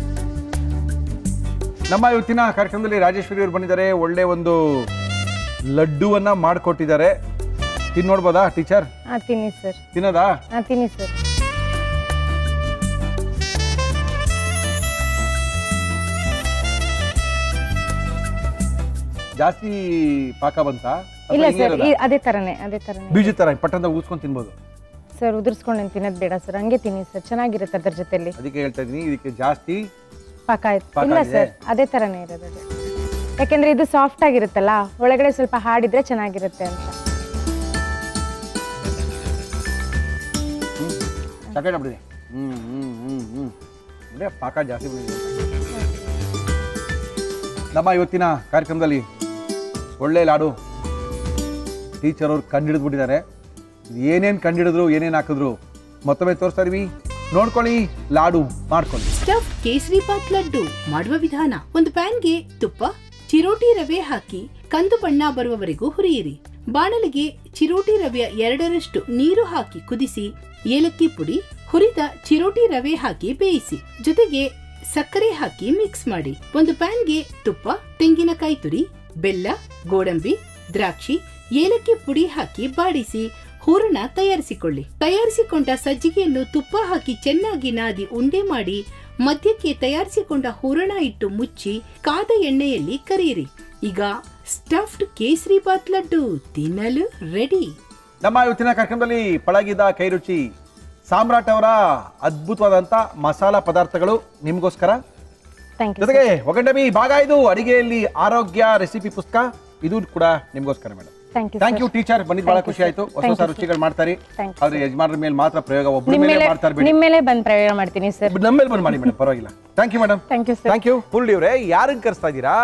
ನಮ್ಮ ಇವತ್ತಿನ ಕಾರ್ಯಕ್ರಮದಲ್ಲಿ ರಾಜೇಶ್ವರಿ ಅವರು ಬಂದಿದ್ದಾರೆ ಒಳ್ಳೆ ಒಂದು ಲಡ್ಡುವನ್ನ ಮಾಡಿಕೊಟ್ಟಿದ್ದಾರೆ ತಿನ್ ನೋಡ್ಬೋದಾ ಟೀಚರ್ ಹಾ ತಿನ್ನಿ ಸರ್ ತಿನ್ನೋದಾ ಹಾ ತಿನ್ನಿ ಸರ್ ಜಾಸ್ತಿ ಪಾಕ ಬಂತಾ ಅಥವಾ ಇಲ್ಲ ಹಿಂಗೆ ಸರ್ ಇರೋದಾ? ಅದೇ ತರನೇ ಅದೇ ತರನೇ ಬೀಜದ ತರ ಪಟ್ಟಂತ ಊದ್ಕೊಂಡು ತಿನ್ಬೋದು ಸರ್ ಉದುರ್ಸ್ಕೊಂಡು ತಿನ್ನೋದು ಬೇಡ ಸರ್ ಹಂಗೆ ತಿನ್ನಿ ಸರ್ ಚೆನ್ನಾಗಿರುತ್ತೆ ಅದ್ರ ಜೊತೆಲಿ ಅದಕ್ಕೆ ಹೇಳ್ತಾ ಇದೀನಿ ಇದಕ್ಕೆ ಜಾಸ್ತಿ ಪಾಕ ಆಯ್ತು ಪಾಕ ಇಲ್ಲ ಇದೆ? ಸರ್ ಅದೇ ತರನೇ ಇರೋದು ಅದು ಯಾಕೆಂದ್ರೆ ಇದು ಸಾಫ್ಟ್ ಆಗಿರುತ್ತಲ್ಲ ಒಳಗಡೆ ಸ್ವಲ್ಪ ಹಾಡಿದ್ರೆ ಚೆನ್ನಾಗಿರುತ್ತೆ ಅಂತ ಸಕಟ್ ಬಿಡಿದೆ ಹ್ಮ್ ಹ್ಮ್ ಹ್ಮ್ ಹ್ಮ್ ಅಂದ್ರೆ ಪಾಕ ಜಾಸ್ತಿ ಬಂದಿದೆ ನಮ್ಮ ಇವತ್ತಿನ ಕಾರ್ಯಕ್ರಮದಲ್ಲಿ ಒಳ್ಳೆ ಲಾಡು ಟೀಚರ್ ಅವ್ರು ಕಂಡಿಡಿದ್ಬಿಟ್ಟಿದ್ದಾರೆ ಇದು ಏನೇನು ಕಂಡಿಡಿದ್ರು ಏನೇನು ಹಾಕಿದ್ರು ಮತ್ತೊಮ್ಮೆ ತೋರಿಸ್ತಾ ಇದೀವಿ ನೋಡ್ಕೊಳ್ಳಿ ಲಾಡು ಮಾಡ್ಕೊಳ್ಳಿ ಸ್ಟಫ್ ಕೇಸರಿ ಬಾತ್ ಲಡ್ಡು ಮಾಡುವ ವಿಧಾನ ಒಂದು ಪ್ಯಾನ್ಗೆ ತುಪ್ಪ ಚಿರೋಟಿ ರವೆ ಹಾಕಿ ಕಂದು ಬಣ್ಣ ಬರುವವರೆಗೂ ಹುರಿಯಿರಿ ಬಾಣಲಿಗೆ ಚಿರೋಟಿ ರವೆಯ ಎರಡರಷ್ಟು ನೀರು ಹಾಕಿ ಕುದಿಸಿ ಏಲಕ್ಕಿ ಪುಡಿ ಹುರಿದ ಚಿರೋಟಿ ರವೆ ಹಾಕಿ ಬೇಯಿಸಿ ಜೊತೆಗೆ ಸಕ್ಕರೆ ಹಾಕಿ ಮಿಕ್ಸ್ ಮಾಡಿ ಒಂದು ಪ್ಯಾನ್ಗೆ ತುಪ್ಪ ತೆಂಗಿನಕಾಯಿ ತುರಿ ಬೆಲ್ಲ ಗೋಡಂಬಿ ದ್ರಾಕ್ಷಿ ಏಲಕ್ಕಿ ಪುಡಿ ಹಾಕಿ ಬಾಡಿಸಿ ಹೂರಣ ತಯಾರಿಸಿಕೊಳ್ಳಿ ತಯಾರಿಸಿಕೊಂಡ ಸಜ್ಜಿಗೆಯನ್ನು ತುಪ್ಪ ಹಾಕಿ ಚೆನ್ನಾಗಿ ನಾದಿ ಉಂಡೆ ಮಾಡಿ ಮಧ್ಯಕ್ಕೆ ತಯಾರಿಸಿಕೊಂಡ ಹೂರಣ ಇಟ್ಟು ಮುಚ್ಚಿ ಕಾದ ಎಣ್ಣೆಯಲ್ಲಿ ಕರಿಯಿರಿ ಈಗ ಸ್ಟಫ್ಡ್ ಕೇಸರಿ ಬಾತ್ ಲಡ್ಡು ತಿನ್ನಲು ರೆಡಿ ನಮ್ಮ ಇವತ್ತಿನ ಕಾರ್ಯಕ್ರಮದಲ್ಲಿ ಪಳಗಿದ ಕೈ ರುಚಿ ಸಾಮ್ರಾಟ್ ಅವರ ಅದ್ಭುತವಾದಂತ ಮಸಾಲಾ ಪದಾರ್ಥಗಳು ನಿಮಗೋಸ್ಕರ ಥ್ಯಾಂಕ್ ಯು ಜೊತೆಗೆ ಒಗಂಡಬಿ ಭಾಗ ಇದು ಅಡಿಗೆಯಲ್ಲಿ ಆರೋಗ್ಯ ರೆಸಿಪಿ ಪುಸ್ತಕ ಇದು ಕೂಡ ನಿಮಗೋಸ್ಕರ madam thank you thank you teacher ಬಂದಿದ್ದು ಬಹಳ Thank you, ಖುಷಿ ಆಯ್ತು sir. ಹೊಸ Thank ಹೊಸ you, ರುಚಿಗಳು ಮಾಡ್ತಾರೆ Thank you, ಆದ್ರೆ ಯಜಮಾನರ ಮೇಲೆ ಮಾತ್ರ ಪ್ರಯೋಗ ಒಬ್ಬರ ನಿಮ್ಮ ಮೇಲೆ ಮೇಲೆ ಮಾಡ್ತಾ ಇರ್ಬೇಡಿ ನಿಮ್ಮ ಮೇಲೆ ಬಂದು ಪ್ರಯೋಗ ಮಾಡ್ತೀನಿ ಸರ್ ನಮ್ಮ ಮೇಲೆ ಬಂದು ಮಾಡಿ ಮೇಡಮ್ ಪರವಾಗಿಲ್ಲ thank you madam thank you sir thank you ಪುರುಳಿ ಅವರೇ ಯಾರನ್ನ ಕರೆಸ್ತಾ ಇದ್ದೀರಾ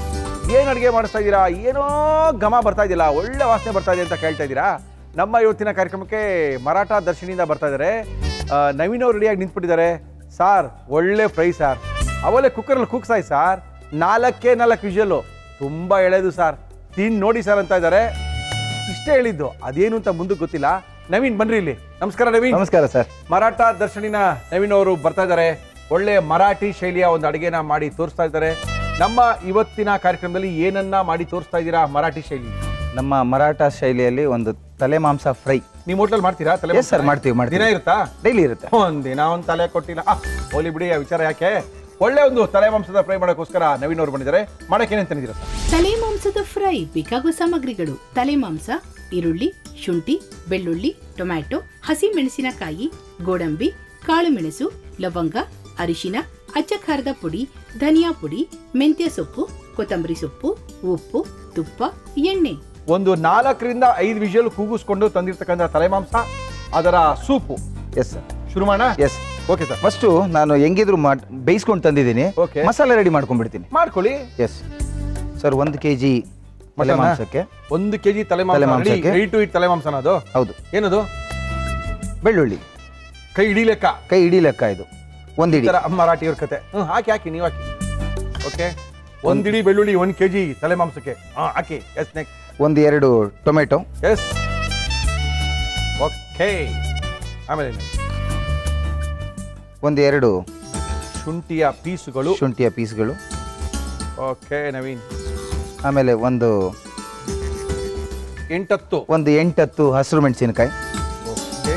ಏನ್ ಅಡುಗೆ ಮಾಡಿಸ್ತಾ ಇದ್ದೀರಾ ಏನೋ ಘಮ ಬರ್ತಾ ಇದೆಯಲ್ಲ ಒಳ್ಳೆ ವಾಸನೆ ಬರ್ತಾ ಇದೆ ಅಂತ ಕೇಳ್ತಾ ಇದ್ದೀರಾ ನಮ್ಮ ಇವತ್ತಿನ ಕಾರ್ಯಕ್ರಮಕ್ಕೆ ಮರಾಠ ದರ್ಶನಿಂದ ಬರ್ತಾ ಇದ್ದಾರೆ ಆ, ನವೀನ್ ಅವ್ರು ರೆಡಿಯಾಗಿ ನಿಂತ್ಬಿಟ್ಟಿದ್ದಾರೆ ಸಾರ್ ಒಳ್ಳೆ ಫ್ರೈ ಸಾರ್ ಅವಲೇ ಕುಕ್ಕರಲ್ಲಿ ಕುಕ್ಸಾಯ್ ಸಾರ್ ನಾಲ್ಕೇ ನಾಲ್ಕು ವಿಷಲು ತುಂಬಾ ಎಳೆದು ಸಾರ್ ತಿನ್ ನೋಡಿ ಸರ್ ಅಂತ ಇದ್ದಾರೆ ಇಷ್ಟೇ ಹೇಳಿದ್ದು ಅದೇನು ಅಂತ ಮುಂದಕ್ಕೆ ಗೊತ್ತಿಲ್ಲ ನವೀನ್ ಬನ್ರಿ ಇಲ್ಲಿ ನಮಸ್ಕಾರ ನವೀನ್ ನಮಸ್ಕಾರ ಸರ್ ಮರಾಠ ದರ್ಶನಿನ ನವೀನ್ ಅವರು ಬರ್ತಾ ಇದ್ದಾರೆ ಒಳ್ಳೆ ಮರಾಠಿ ಶೈಲಿಯ ಒಂದು ಅಡಿಗೆನ ಮಾಡಿ ತೋರಿಸ್ತಾ ಇದ್ದಾರೆ ನಮ್ಮ ಇವತ್ತಿನ ಕಾರ್ಯಕ್ರಮದಲ್ಲಿ ಏನನ್ನ ಮಾಡಿ ತೋರಿಸ್ತಾ ಇದ್ದೀರಾ ಮರಾಠಿ ಶೈಲಿ ನಮ್ಮ ಮರಾಠ ಶೈಲಿಯಲ್ಲಿ ಒಂದು ತಲೆ ಮಾಂಸ ಫ್ರೈ ನೀವು ಹೋಟ್ಲಲ್ಲಿ ಮಾಡ್ತೀರಾ ತಲೆ Yes, sir, ಮಾಡ್ತೀವಿ, ಮಾಡ್ತೀವಿ. ದಿನ ಇರುತ್ತಾ ಡೈಲಿ ಇರುತ್ತೆ ಒಂದ್ ದಿನ ಒಂದ್ ತಲೆ ಕೊಟ್ಟಿಲ್ಲ ಆ, ಹೋಲಿ ಬಿಡಿ ಆ ವಿಚಾರ ಯಾಕೆ ಒಳ್ಳೆ ಒಂದು ತಲೆ ಮಾಂಸದ ಫ್ರೈ ಮಾಡೋಕ್ಕೋಸ್ಕರ ನವೀನ್ ಅವರು ಬಂದಿದ್ದಾರೆ ಮಾಡಕ್ಕೆ ಏನೇನ್ ತಂದಿದ್ದೀರಾ ಸರ್ ತಲೆ ಮಾಂಸದ ಫ್ರೈ ಬೇಕಾಗುವ ಸಾಮಗ್ರಿಗಳು ತಲೆ ಮಾಂಸ ಈರುಳ್ಳಿ ಶುಂಠಿ ಬೆಳ್ಳುಳ್ಳಿ ಟೊಮ್ಯಾಟೊ ಹಸಿ ಮೆಣಸಿನಕಾಯಿ ಗೋಡಂಬಿ ಕಾಳುಮೆಣಸು ಲವಂಗ ಅರಿಶಿನ ಅಚ್ಚ ಖಾರದ ಪುಡಿ ಧನಿಯಾ ಪುಡಿ ಮೆಂತ್ಯ ಸೊಪ್ಪು ಕೊತ್ತಂಬರಿ ಸೊಪ್ಪು ಉಪ್ಪು ತುಪ್ಪ ಎಣ್ಣೆ ಒಂದು ನಾಲ್ಕರಿಂದ ಐದು ವಿಷಲ್ ಕೂಗಿಸ್ಕೊಂಡು ತಂದಿರ್ತಕ್ಕಂಥ ತಲೆ ಮಾಂಸ ಅದರ ಸೂಪು ಎಸ್ ಸರ್ ಶುರು ಮಾಡೋಣ ಎಸ್ ಓಕೆ ಸರ್ ಫಸ್ಟು ನಾನು ಹೆಂಗಿದ್ರು ಮಾಡ್ ಬೇಯಿಸ್ಕೊಂಡು ತಂದಿದ್ದೀನಿ Okay. ಮಸಾಲೆ ರೆಡಿ ಮಾಡ್ಕೊಂಡ್ಬಿಡ್ತೀನಿ ಮಾಡ್ಕೊಳ್ಳಿ ಎಸ್ ಸರ್ ಒಂದು ಕೆ ಜಿ ತಲೆ ಮಟನಾ? ಮಾಂಸಕ್ಕೆ ಒಂದು ಕೆಜಿ ತಲೆ ತಲೆ ಮಾಂಸ ಮಾಂಸಕ್ಕೆ? ರೆಡಿ ಟು ಇಟ್ ತಲೆ ಮಾಂಸನ ಅದು ಹೌದು ಏನದು ಬೆಳ್ಳುಳ್ಳಿ ಕೈ ಹಿಡಿಲೆಕ್ಕ ಕೈ ಇಡೀ ಲೆಕ್ಕ ಇದು ಒಂದು ಈ ಇಡಿ ತರ ಮರಾಠಿಯವ್ರ ಕತೆ ಹ್ಮ್ ಹಾಕಿ ಹಾಕಿ ನೀವು ಹಾಕಿ ಓಕೆ ಒಂದ್ ಇಡೀ ಬೆಳ್ಳುಳ್ಳಿ ಒಂದ್ ಕೆಜಿ ತಲೆ ಮಾಂಸಕ್ಕೆ ಹಾ ಹಾಕಿ ಎಸ್ ನೆಕ್ಸ್ಟ್ ಒಂದು ಎರಡು ಟೊಮೆಟೊ ಎಸ್ ಓಕೆ ಆಮೇಲೆ ಏನು? ಒಂದು ಎರಡು ಶುಂಠಿಯ ಪೀಸುಗಳು ಶುಂಠಿಯ ಪೀಸ್ಗಳು ಓಕೆ ನವೀನ್ ಆಮೇಲೆ ಒಂದು ಎಂಟತ್ತು ಒಂದು ಎಂಟತ್ತು ಹಸಿರು ಮೆಣಸಿನಕಾಯಿ ಓಕೆ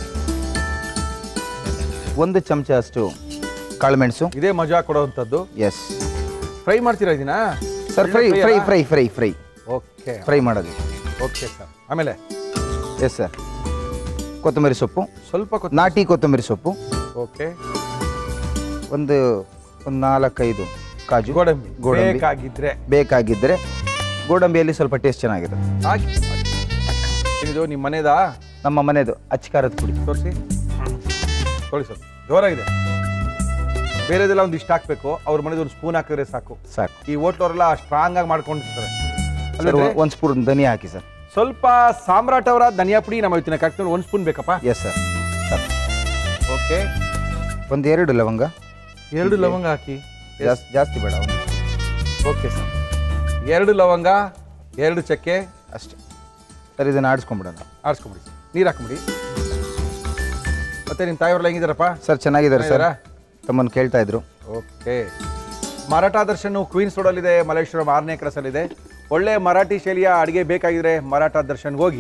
ಒಂದು ಚಮಚ ಅಷ್ಟು ಕಾಳುಮೆಣಸು ಇದೇ ಮಜಾ ಕೊಡುವಂಥದ್ದು ಎಸ್ ಫ್ರೈ ಮಾಡ್ತೀರಾ ಇದನ್ನ sir fry fry fry fry fry okay fry ಮಾಡೋದು ಓಕೆ ಸರ್ ಆಮೇಲೆ ಎಸ್ ಸರ್ ಕೊತ್ತಂಬರಿ ಸೊಪ್ಪು ಸ್ವಲ್ಪ ಕೊತ್ತ ನಾಟಿ ಕೊತ್ತಂಬರಿ ಸೊಪ್ಪು ಓಕೆ ಒಂದು ಒಂದು ನಾಲ್ಕೈದು ಕಾಜು ಗೋಡಂಬಿ ಗೋಡಂಬಿ ಬೇಕಾಗಿದ್ರೆ ಬೇಕಾಗಿದ್ದರೆ ಗೋಡಂಬಿಯಲ್ಲಿ ಸ್ವಲ್ಪ ಟೇಸ್ಟ್ ಚೆನ್ನಾಗಿರುತ್ತೆ ಹಾಕಿ ಇದು ನಿಮ್ಮ ಮನೆದಾ ನಮ್ಮ ಮನೆದು ಅಚ್ಕಾರದ ಪುಡಿ ತೋರಿಸಿ ತೋರಿಸಿ ಸ್ವಲ್ಪ ಜೋರಾಗಿದೆ ಬೇರೆದೆಲ್ಲ ಒಂದು ಇಷ್ಟ ಹಾಕ್ಬೇಕು ಅವ್ರ ಮನೇದು ಒಂದು ಸ್ಪೂನ್ ಹಾಕಿದ್ರೆ ಸಾಕು ಸಾಕು ಈ ಹೋಟ್ಲವರೆಲ್ಲ ಸ್ಟ್ರಾಂಗ್ ಆಗಿ ಮಾಡ್ಕೊಂಡಿರ್ತಾರೆ ಸರ್ ಅಲ್ಲದೆ ಒಂದು ಸ್ಪೂನ್ ಧನಿಯಾ ಹಾಕಿ ಸರ್ ಸ್ವಲ್ಪ ಸಾಮ್ರಾಟ್ ಅವರ ಧನಿಯಾ ಪುಡಿ ನಮ್ಮ ಇವತ್ತಿನ ಕಾರ್ಯಕ್ರಮ ಒಂದು ಸ್ಪೂನ್ ಬೇಕಪ್ಪ ಎಸ್ ಸರ್ ಸಾಕು ಓಕೆ ಒಂದು ಎರಡು ಲವಂಗ ಎರಡು ಲವಂಗ ಹಾಕಿ ಜಾಸ್ತಿ ಜಾಸ್ತಿ ಬೇಡ ಒಂದು ಓಕೆ ಸರ್ ಎರಡು ಲವಂಗ ಎರಡು ಚಕ್ಕೆ ಅಷ್ಟೇ ಸರ್ ಇದನ್ನು ಆಡಿಸ್ಕೊಂಬಿಡೋಣ ಆರಿಸ್ಕೊಂಬಿಡಿ ನೀರು ಹಾಕೊಂಬಿಡಿ ಮತ್ತೆ ನಿಮ್ಮ ತಾಯಿಯವ್ರೆಲ್ಲ ಹೆಂಗಿದಾರಪ್ಪ ಸರ್ ಚೆನ್ನಾಗಿದ್ದಾರೆ ಸರ್ ಚೆನ್ನಾಗಿದ್ದಾರಾ? ತಮ್ಮನ್ನು ಕೇಳ್ತಾ ಇದ್ರು ಓಕೆ ಮರಾಠ ದರ್ಶನ್ ಕ್ವೀನ್ಸ್ ರೋಡಲ್ಲಿದೆ ಮಲ್ಲೇಶ್ವರಂ ಆರನೇ ಕ್ರಾಸಲ್ಲಿದೆ ಒಳ್ಳೆ ಮರಾಠಿ ಶೈಲಿಯ ಅಡುಗೆ ಬೇಕಾಗಿದ್ರೆ ಮರಾಠ ದರ್ಶನ್ಗೆ ಹೋಗಿ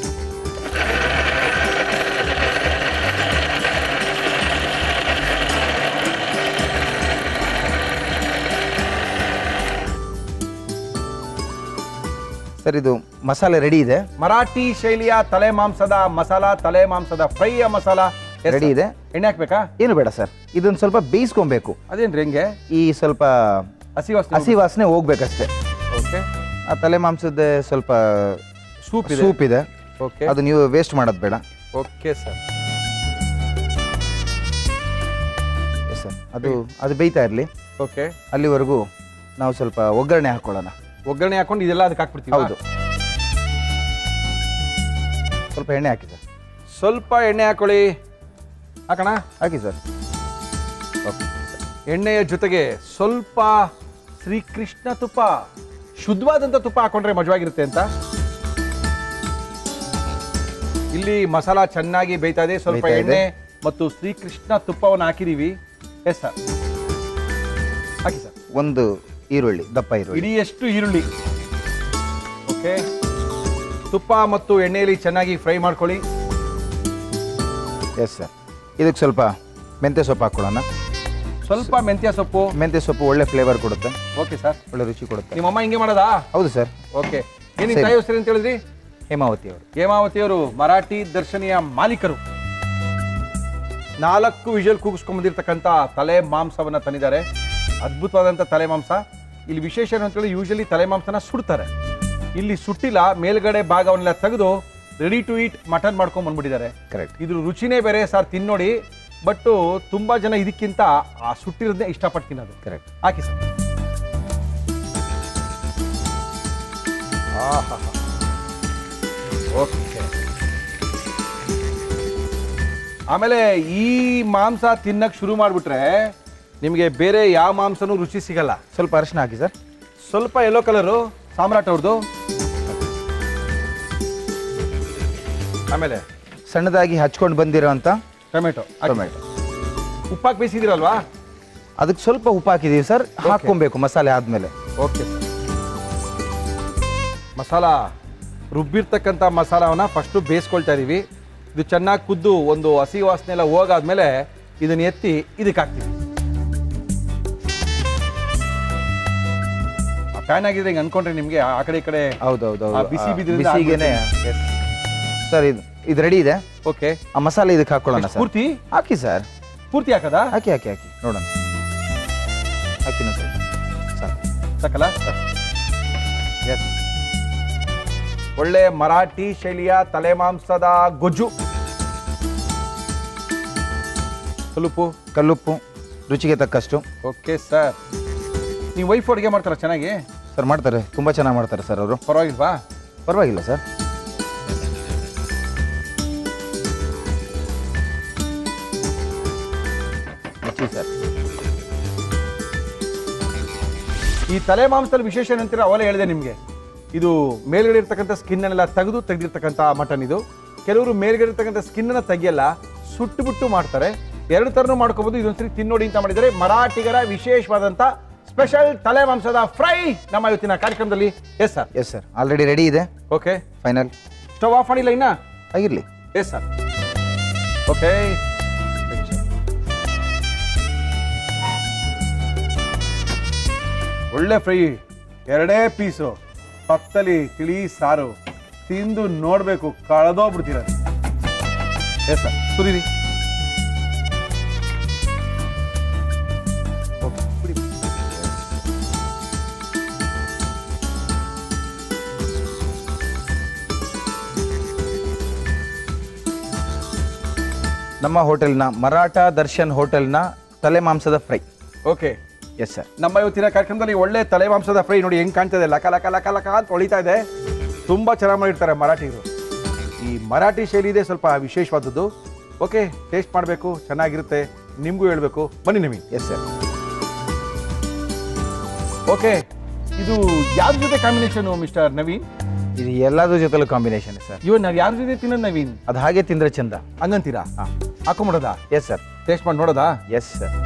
ಸರ್ ಇದು ಮಸಾಲೆ ರೆಡಿ ಇದೆ ಮರಾಠಿ ಶೈಲಿಯ ತಲೆ ಮಾಂಸದ ಮಸಾಲ ತಲೆ ಮಾಂಸದ ಫ್ರೈಯ ಮಸಾಲ Yes, ರೆಡಿ sir. ಇದೆ ಎಣ್ಣೆ ಹಾಕ್ಬೇಕಾ ಏನು ಬೇಡ ಸರ್ ಇದನ್ನು ಸ್ವಲ್ಪ ಬೇಯಿಸ್ಕೊಬೇಕು ಅದೇನ್ರಿ ಹೆಂಗೆ ಈ ಸ್ವಲ್ಪ ಹಸಿ ವಾಸನೆ ಹಸಿ ವಾಸನೆ ಹೋಗ್ಬೇಕಷ್ಟೇ ಓಕೆ ಆ ತಲೆ ಮಾಂಸದ ಸ್ವಲ್ಪ ಸೂಪ್ ಇದೆ ಸೂಪ್ ಇದೆ ಓಕೆ ಅದು ನೀವು ವೇಸ್ಟ್ ಮಾಡೋದು ಬೇಡ ಓಕೆ ಸರ್ ಎಸ್ ಸರ್ ಅದು ಅದು ಬೇಯ್ತಾ ಇರಲಿ ಓಕೆ ಅಲ್ಲಿವರೆಗೂ ನಾವು ಸ್ವಲ್ಪ ಒಗ್ಗರಣೆ ಹಾಕೊಳ್ಳೋಣ ಒಗ್ಗರಣೆ ಹಾಕೊಂಡು ಇದೆಲ್ಲ ಅದಕ್ಕೆ ಹಾಕ್ಬಿಡ್ತೀವಿ ಹೌದು ಸ್ವಲ್ಪ ಎಣ್ಣೆ ಹಾಕಿ ಸರ್ ಸ್ವಲ್ಪ ಎಣ್ಣೆ ಹಾಕೊಳ್ಳಿ ಹಾಕೋಣ ಹಾಕಿ ಸರ್ ಓಕೆ ಎಣ್ಣೆಯ ಜೊತೆಗೆ ಸ್ವಲ್ಪ ಶ್ರೀಕೃಷ್ಣ ತುಪ್ಪ ಶುದ್ಧವಾದಂಥ ತುಪ್ಪ ಹಾಕೊಂಡ್ರೆ ಮಜವಾಗಿರುತ್ತೆ ಅಂತ ಇಲ್ಲಿ ಮಸಾಲ ಚೆನ್ನಾಗಿ ಬೇಯ್ತಾ ಇದೆ ಸ್ವಲ್ಪ ಬೇಯ್ತಾ ಇದೆ. ಎಣ್ಣೆ ಮತ್ತು ಶ್ರೀಕೃಷ್ಣ ತುಪ್ಪವನ್ನು ಹಾಕಿದೀವಿ ಎಸ್ ಸರ್ ಹಾಕಿ ಸರ್ ಒಂದು ಈರುಳ್ಳಿ ದಪ್ಪ ಈರುಳ್ಳಿ ಇಡಿಯಷ್ಟು ಈರುಳ್ಳಿ ಓಕೆ ತುಪ್ಪ ಮತ್ತು ಎಣ್ಣೆಯಲ್ಲಿ ಚೆನ್ನಾಗಿ ಫ್ರೈ ಮಾಡ್ಕೊಳ್ಳಿ ಎಸ್ ಸರ್ ಇದಕ್ಕೆ ಸ್ವಲ್ಪ ಮೆಂತ್ಯ ಸೊಪ್ಪು ಹಾಕ್ಕೊಳ್ಳೋಣ ಸ್ವಲ್ಪ ಮೆಂತ್ಯ ಸೊಪ್ಪು ಮೆಂತ್ಯ ಸೊಪ್ಪು ಒಳ್ಳೆ ಫ್ಲೇವರ್ ಕೊಡುತ್ತೆ ಓಕೆ ಸರ್ ಒಳ್ಳೆ ರುಚಿ ಕೊಡುತ್ತೆ ನಿಮ್ಮಮ್ಮ ಹಿಂಗೆ ಮಾಡೋದಾ ಹೌದು ಸರ್ ಓಕೆ ಏನಿಗೆ ಸರಿ. ತಾಯಿ ಹೆಸರು ಅಂತ ಹೇಳಿದ್ರಿ ಹೇಮಾವತಿ ಅವರು ಹೇಮಾವತಿಯವರು ಮರಾಠಿ ದರ್ಶನಿಯ ಮಾಲೀಕರು ನಾಲ್ಕು ವಿಜುವಲ್ ಕೂಗಿಸ್ಕೊಂಡ್ ಬಂದಿರತಕ್ಕಂಥ ತಲೆ ಮಾಂಸವನ್ನ ತಂದಿದ್ದಾರೆ ಅದ್ಭುತವಾದಂಥ ತಲೆ ಮಾಂಸ ಇಲ್ಲಿ ವಿಶೇಷ ಏನು ಅಂತೇಳಿ ಯೂಶಲಿ ತಲೆ ಮಾಂಸನ ಸುಡ್ತಾರೆ ಇಲ್ಲಿ ಸುಟ್ಟಿಲ್ಲ ಮೇಲ್ಗಡೆ ಭಾಗವನ್ನೆಲ್ಲ ತೆಗೆದು ರೆಡಿ ಟು ಈಟ್ ಮಟನ್ ಮಾಡ್ಕೊಂಡ್ ಬಂದ್ಬಿಟ್ಟಿದ್ದಾರೆ ಕರೆಕ್ಟ್ ಇದ್ರ ರುಚಿನೇ ಬೇರೆ ಸರ್ ತಿನ್ನೋಡಿ ಬಟ್ ತುಂಬಾ ಜನ ಇದಕ್ಕಿಂತ ಆ ಸುಟ್ಟಿರೋದನ್ನೇ ಇಷ್ಟಪಟ್ಟು ತಿನ್ನೋದು ಕರೆಕ್ಟ್ ಹಾಕಿ ಸರ್ ಓಕೆ ಆಮೇಲೆ ಈ ಮಾಂಸ ತಿನ್ನಕ್ ಶುರು ಮಾಡಿಬಿಟ್ರೆ ನಿಮಗೆ ಬೇರೆ ಯಾವ ಮಾಂಸನೂ ರುಚಿ ಸಿಗಲ್ಲ ಸ್ವಲ್ಪ ಅರಿಶಿನ ಹಾಕಿ ಸರ್ ಸ್ವಲ್ಪ ಯೆಲ್ಲೋ ಕಲರು ಸಾಮ್ರಾಟ್ ಅವ್ರದ್ದು ಆಮೇಲೆ ಸಣ್ಣದಾಗಿ ಹಚ್ಕೊಂಡು ಬಂದಿರೋಂಥ ಟೊಮೆಟೊ ಟೊಮೆಟೊ ಉಪ್ಪಾಕಿ ಬೇಯಿಸಿದಿರಲ್ವಾ ಅದಕ್ಕೆ ಸ್ವಲ್ಪ ಉಪ್ಪು ಹಾಕಿದ್ದೀವಿ ಸರ್ ಹಾಕ್ಕೊಬೇಕು ಮಸಾಲೆ ಆದಮೇಲೆ ಓಕೆ ಸರ್ ಮಸಾಲ ರುಬ್ಬಿರ್ತಕ್ಕಂಥ ಮಸಾಲವನ್ನ ಫಸ್ಟು ಬೇಯಿಸ್ಕೊಳ್ತಾ ಇದೀವಿ ಇದು ಚೆನ್ನಾಗಿ ಕುದ್ದು ಒಂದು ಹಸಿ ವಾಸನೆ ಎಲ್ಲ ಹೋಗಾದ್ಮೇಲೆ ಇದನ್ನ ಎತ್ತಿ ಇದಕ್ಕೆ ಹಾಕ್ತೀವಿ ಪ್ಯಾನ್ ಆಗಿದ್ರೆ ಹಿಂಗೆ ಅನ್ಕೊಂಡ್ರೆ ನಿಮಗೆ ಆ ಕಡೆ ಈ ಕಡೆ ಹೌದು ಹೌದು ಆ ಬಿಸಿ ಬಿದ್ರಿಂದ ಬಿಸಿಗೆನೆ ಸರ್ ಇದು ಇದು ರೆಡಿ ಇದೆ ಓಕೆ ಆ ಮಸಾಲೆ ಇದಕ್ಕೆ ಹಾಕೊಳ್ಳೋಣ ಸರ್ ಪೂರ್ತಿ ಹಾಕಿ ಸರ್ ಪೂರ್ತಿ ಹಾಕದಾ ಹಾಕಿ ಹಾಕಿ ಹಾಕಿ ನೋಡೋಣ ಹಾಕಿನ ಸರ್ ಸರ್ ಸಾಕಲ್ಲ ಎಸ್ ಒಳ್ಳೆ ಮರಾಠಿ ಶೈಲಿಯ ತಲೆ ಮಾಂಸದ ಗೊಜ್ಜು ಸ್ವಲ್ಪ ಕಲ್ಲುಪ್ಪು ರುಚಿಗೆ ತಕ್ಕಷ್ಟು ಓಕೆ ಸರ್ ನೀವು ವೈಫ್ ಅಡುಗೆ ಮಾಡ್ತಾರ ಚೆನ್ನಾಗಿ ಸರ್ ಮಾಡ್ತಾರೆ ತುಂಬ ಚೆನ್ನಾಗಿ ಮಾಡ್ತಾರೆ ಸರ್ ಅವರು ಪರವಾಗಿಲ್ವಾ ಪರವಾಗಿಲ್ಲ ಸರ್ ರುಚಿ ಸರ್ ಈ ತಲೆ ಮಾಂಸದಲ್ಲಿ ವಿಶೇಷ ಏನಂತೀರ ಅವಲೇ ಹೇಳಿದೆ ನಿಮಗೆ ಇದು ಮೇಲ್ಗಡೆ ಇರ್ತಕ್ಕಂಥ ಸ್ಕಿನ್ನನ್ನೆಲ್ಲ ತೆಗೆದು ತೆಗೆದಿರ್ತಕ್ಕಂಥ ಮಟನ್ ಇದು ಕೆಲವರು ಮೇಲ್ಗಡೆ ಇರ್ತಕ್ಕಂಥ ಸ್ಕಿನ್ನನ್ನು ತೆಗಿಯಲ್ಲ ಸುಟ್ಟು ಬಿಟ್ಟು ಮಾಡ್ತಾರೆ ಎರಡು ಥರನೂ ಮಾಡ್ಕೋಬಹುದು ಇದೊಂದ್ಸರಿ ತಿನ್ನೋಡಿ ಅಂತ ಮಾಡಿದರೆ ಮರಾಠಿಗರ ವಿಶೇಷವಾದಂಥ ಸ್ಪೆಷಲ್ ತಲೆ ಮಾಂಸದ ಫ್ರೈ ನಮ್ಮ ಇವತ್ತಿನ ಕಾರ್ಯಕ್ರಮದಲ್ಲಿ yes sir yes sir already ready ಇದೆ ಓಕೆ ಫೈನಲ್ ಸ್ಟವ್ ಆಫ್ ಮಾಡಿಲ್ಲ ಇನ್ನ ಆಗಿರಲಿ ಎಸ್ ಸರ್ ಓಕೆ ಒಳ್ಳೆ ಫ್ರೈ ಎರಡೇ ಪೀಸು ಪತ್ತಲಿ ತಿಳಿ ಸಾರು ತಿಂದು ನೋಡಬೇಕು ಕಳೆದೋಗ್ಬಿಡ್ತೀರ ಎಸ್ ಸರ್ ಸುರೀರಿ ಓಕೆ ಕುಡಿ ನಮ್ಮ ಹೋಟೆಲ್ನ ಮರಾಠ ದರ್ಶನ್ ಹೋಟೆಲ್ನ ತಲೆ ಮಾಂಸದ ಫ್ರೈ ಓಕೆ ಎಸ್ ಸರ್ ನಮ್ಮ ಇವತ್ತಿನ ಕಾರ್ಯಕ್ರಮದಲ್ಲಿ ಒಳ್ಳೆ ತಲೆ ಮಾಂಸದ ಫ್ರೈ ನೋಡಿ ಹೆಂಗ್ ಕಾಣ್ತದೆ ಲಕ ಲಕ ಲಕ ಲಕ ಅಂತ ಹೊಳಿತಾ ಇದೆ ತುಂಬಾ ಚೆನ್ನಾಗಿ ಮಾಡಿರ್ತಾರೆ ಮರಾಠಿಗರು ಈ ಮರಾಠಿ ಶೈಲಿ ಇದೆ ಸ್ವಲ್ಪ ವಿಶೇಷವಾದದ್ದು ಓಕೆ ಟೇಸ್ಟ್ ಮಾಡಬೇಕು ಚೆನ್ನಾಗಿರುತ್ತೆ ನಿಮಗೂ ಹೇಳ್ಬೇಕು ಬನ್ನಿ ನಿಮಗೆ ಎಸ್ ಸರ್ ಓಕೆ ಇದು ಯಾರ ಜೊತೆ ಕಾಂಬಿನೇಷನ್ ಮಿಸ್ಟರ್ ನವೀನ್ ಇದು ಎಲ್ಲದ್ರ ಜೊತೆಲೂ ಕಾಂಬಿನೇಷನ್ ಸರ್ ಇವನ್ ನಾವು ಯಾರ ಜೊತೆ ತಿನ್ನೋದು ನವೀನ್ ಅದು ಹಾಗೆ ತಿಂದ್ರೆ ಚಂದ ಹಂಗಂತೀರಾ ಹಾಂ ಹಾಕೊಂಬಿಡೋದಾ ಎಸ್ ಸರ್ ಟೇಸ್ಟ್ ಮಾಡಿ ನೋಡೋದಾ ಎಸ್ ಸರ್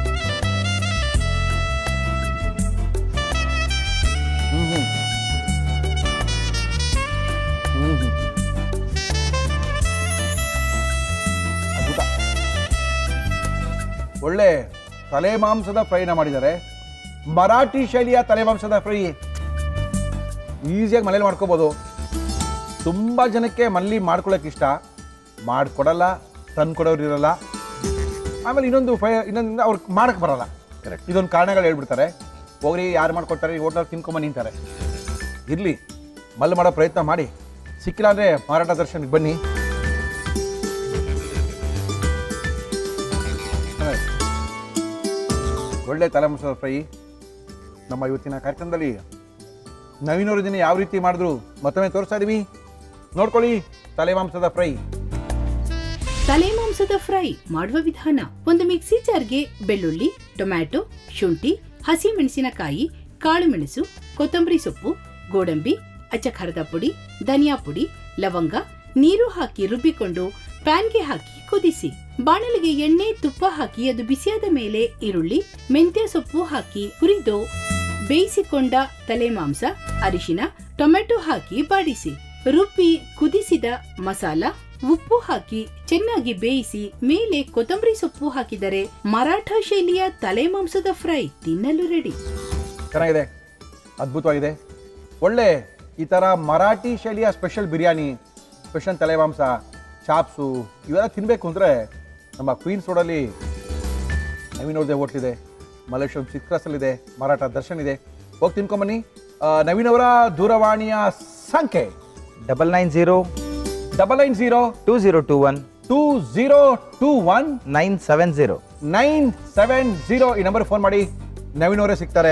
ಹ್ಮ್ ಹ್ಮ್ ಹ್ಮ್ ಹ್ಮ್ ಅದ್ಭುತ ಒಳ್ಳೆ ತಲೆ ಮಾಂಸದ ಫ್ರೈನ ಮಾಡಿದ್ದಾರೆ ಮರಾಠಿ ಶೈಲಿಯ ತಲೆ ಮಾಂಸದ ಫ್ರೈ ಈಸಿಯಾಗಿ ಮನೇಲಿ ಮಾಡ್ಕೋಬೋದು ತುಂಬ ಜನಕ್ಕೆ ಮನೇಲಿ ಮಾಡ್ಕೊಳಕ್ಕೆ ಇಷ್ಟ ಮಾಡಿಕೊಡಲ್ಲ ತಂದು ಕೊಡೋರು ಇರಲ್ಲ ಆಮೇಲೆ ಇನ್ನೊಂದು ಫೈ ಇನ್ನೊಂದು ಅವ್ರಿಗೆ ಮಾಡಕ್ಕೆ ಬರಲ್ಲ Correct. ಇದೊಂದು ಕಾರಣಗಳು ಹೇಳ್ಬಿಡ್ತಾರೆ ಹೋಗ್ರಿ ಯಾರು ಮಾಡ್ಕೊಡ್ತಾರೆ ಹೋಟೆಲ್ ತಿನ್ಕೊಂಬ ನಿಂತಾರೆ ಇರಲಿ ಮಲ್ಲು ಮಾಡೋ ಪ್ರಯತ್ನ ಮಾಡಿ ಸಿಕ್ಕಿಲ್ಲ ಅಂದರೆ ಮಾರಾಟ ದರ್ಶನಕ್ಕೆ ಬನ್ನಿ ಆಮೇಲೆ ಒಳ್ಳೆ ತಲೆಮಸದ ಫ್ರೈ ನಮ್ಮ ಇವತ್ತಿನ ಕಾರ್ಯಕ್ರಮದಲ್ಲಿ ನವೀನವರು ದಿನ ಯಾವ ರೀತಿ ಮಾಡಿದ್ರು ಮತ್ತೊಮ್ಮೆ ತೋರಿಸ್ತಾ ಇದೀವಿ ನೋಡ್ಕೊಳ್ಳಿ ತಲೆ ಮಾಂಸದ ಫ್ರೈ ತಲೆ ಮಾಂಸದ ಫ್ರೈ ಮಾಡುವ ವಿಧಾನ ಒಂದು ಮಿಕ್ಸಿ ಜಾರ್ಗೆ ಬೆಳ್ಳುಳ್ಳಿ ಟೊಮ್ಯಾಟೊ ಶುಂಠಿ ಹಸಿ ಮೆಣಸಿನಕಾಯಿ ಕಾಳು ಮೆಣಸು ಕೊತ್ತಂಬರಿ ಸೊಪ್ಪು ಗೋಡಂಬಿ ಅಚ್ಚ ಖಾರದ ಪುಡಿ ಧನಿಯಾ ಪುಡಿ ಲವಂಗ ನೀರು ಹಾಕಿ ರುಬ್ಬಿಕೊಂಡು ಪ್ಯಾನ್ಗೆ ಹಾಕಿ ಕುದಿಸಿ ಬಾಣಲಿಗೆ ಎಣ್ಣೆ ತುಪ್ಪ ಹಾಕಿ ಅದು ಬಿಸಿಯಾದ ಮೇಲೆ ಈರುಳ್ಳಿ ಮೆಂತ್ಯ ಸೊಪ್ಪು ಹಾಕಿ ಹುರಿದು ಬೇಯಿಸಿಕೊಂಡ ತಲೆ ಮಾಂಸ ಅರಿಶಿನ ಟೊಮೆಟೊ ಹಾಕಿ ಬಾಡಿಸಿ ರುಬ್ಬಿ ಕುದಿಸಿದ ಮಸಾಲ ಉಪ್ಪು ಹಾಕಿ ಚೆನ್ನಾಗಿ ಬೇಯಿಸಿ ಮೇಲೆ ಕೊತ್ತಂಬರಿ ಸೊಪ್ಪು ಹಾಕಿದರೆ ಮರಾಠ ಶೈಲಿಯ ತಲೆ ಮಾಂಸದ ಫ್ರೈ ತಿನ್ನಲು ರೆಡಿ ಚೆನ್ನಾಗಿದೆ ಅದ್ಭುತವಾಗಿದೆ ಒಳ್ಳೆ ಈ ಥರ ಮರಾಠಿ ಶೈಲಿಯ ಸ್ಪೆಷಲ್ ಬಿರಿಯಾನಿ ಸ್ಪೆಷಲ್ ತಲೆ ಮಾಂಸ ಚಾಪ್ಸು ಇವೆಲ್ಲ ತಿನ್ನಬೇಕು ಅಂದರೆ ನಮ್ಮ ಕ್ವೀನ್ಸ್ ರೋಡಲ್ಲಿ ನವೀನ್ ಅವ್ರದ್ದೇ ಹೋಟ್ಲಿದೆ ಮಲೇಶ್ವರಂ ಸಿಕ್ರಸಲ್ಲಿದೆ ಮರಾಠ ದರ್ಶನ್ ಇದೆ ಹೋಗಿ ತಿನ್ಕೊಂಬನ್ನಿ ಆ, ನವೀನ್ ಅವರ ದೂರವಾಣಿಯ ಸಂಖ್ಯೆ double nine zero double nine zero two zero two one two zero two one nine seven zero nine seven zero ಈ ನಂಬರ್ ಫೋನ್ ಮಾಡಿ ನವೀನ್ ಅವರೇ ಸಿಗ್ತಾರೆ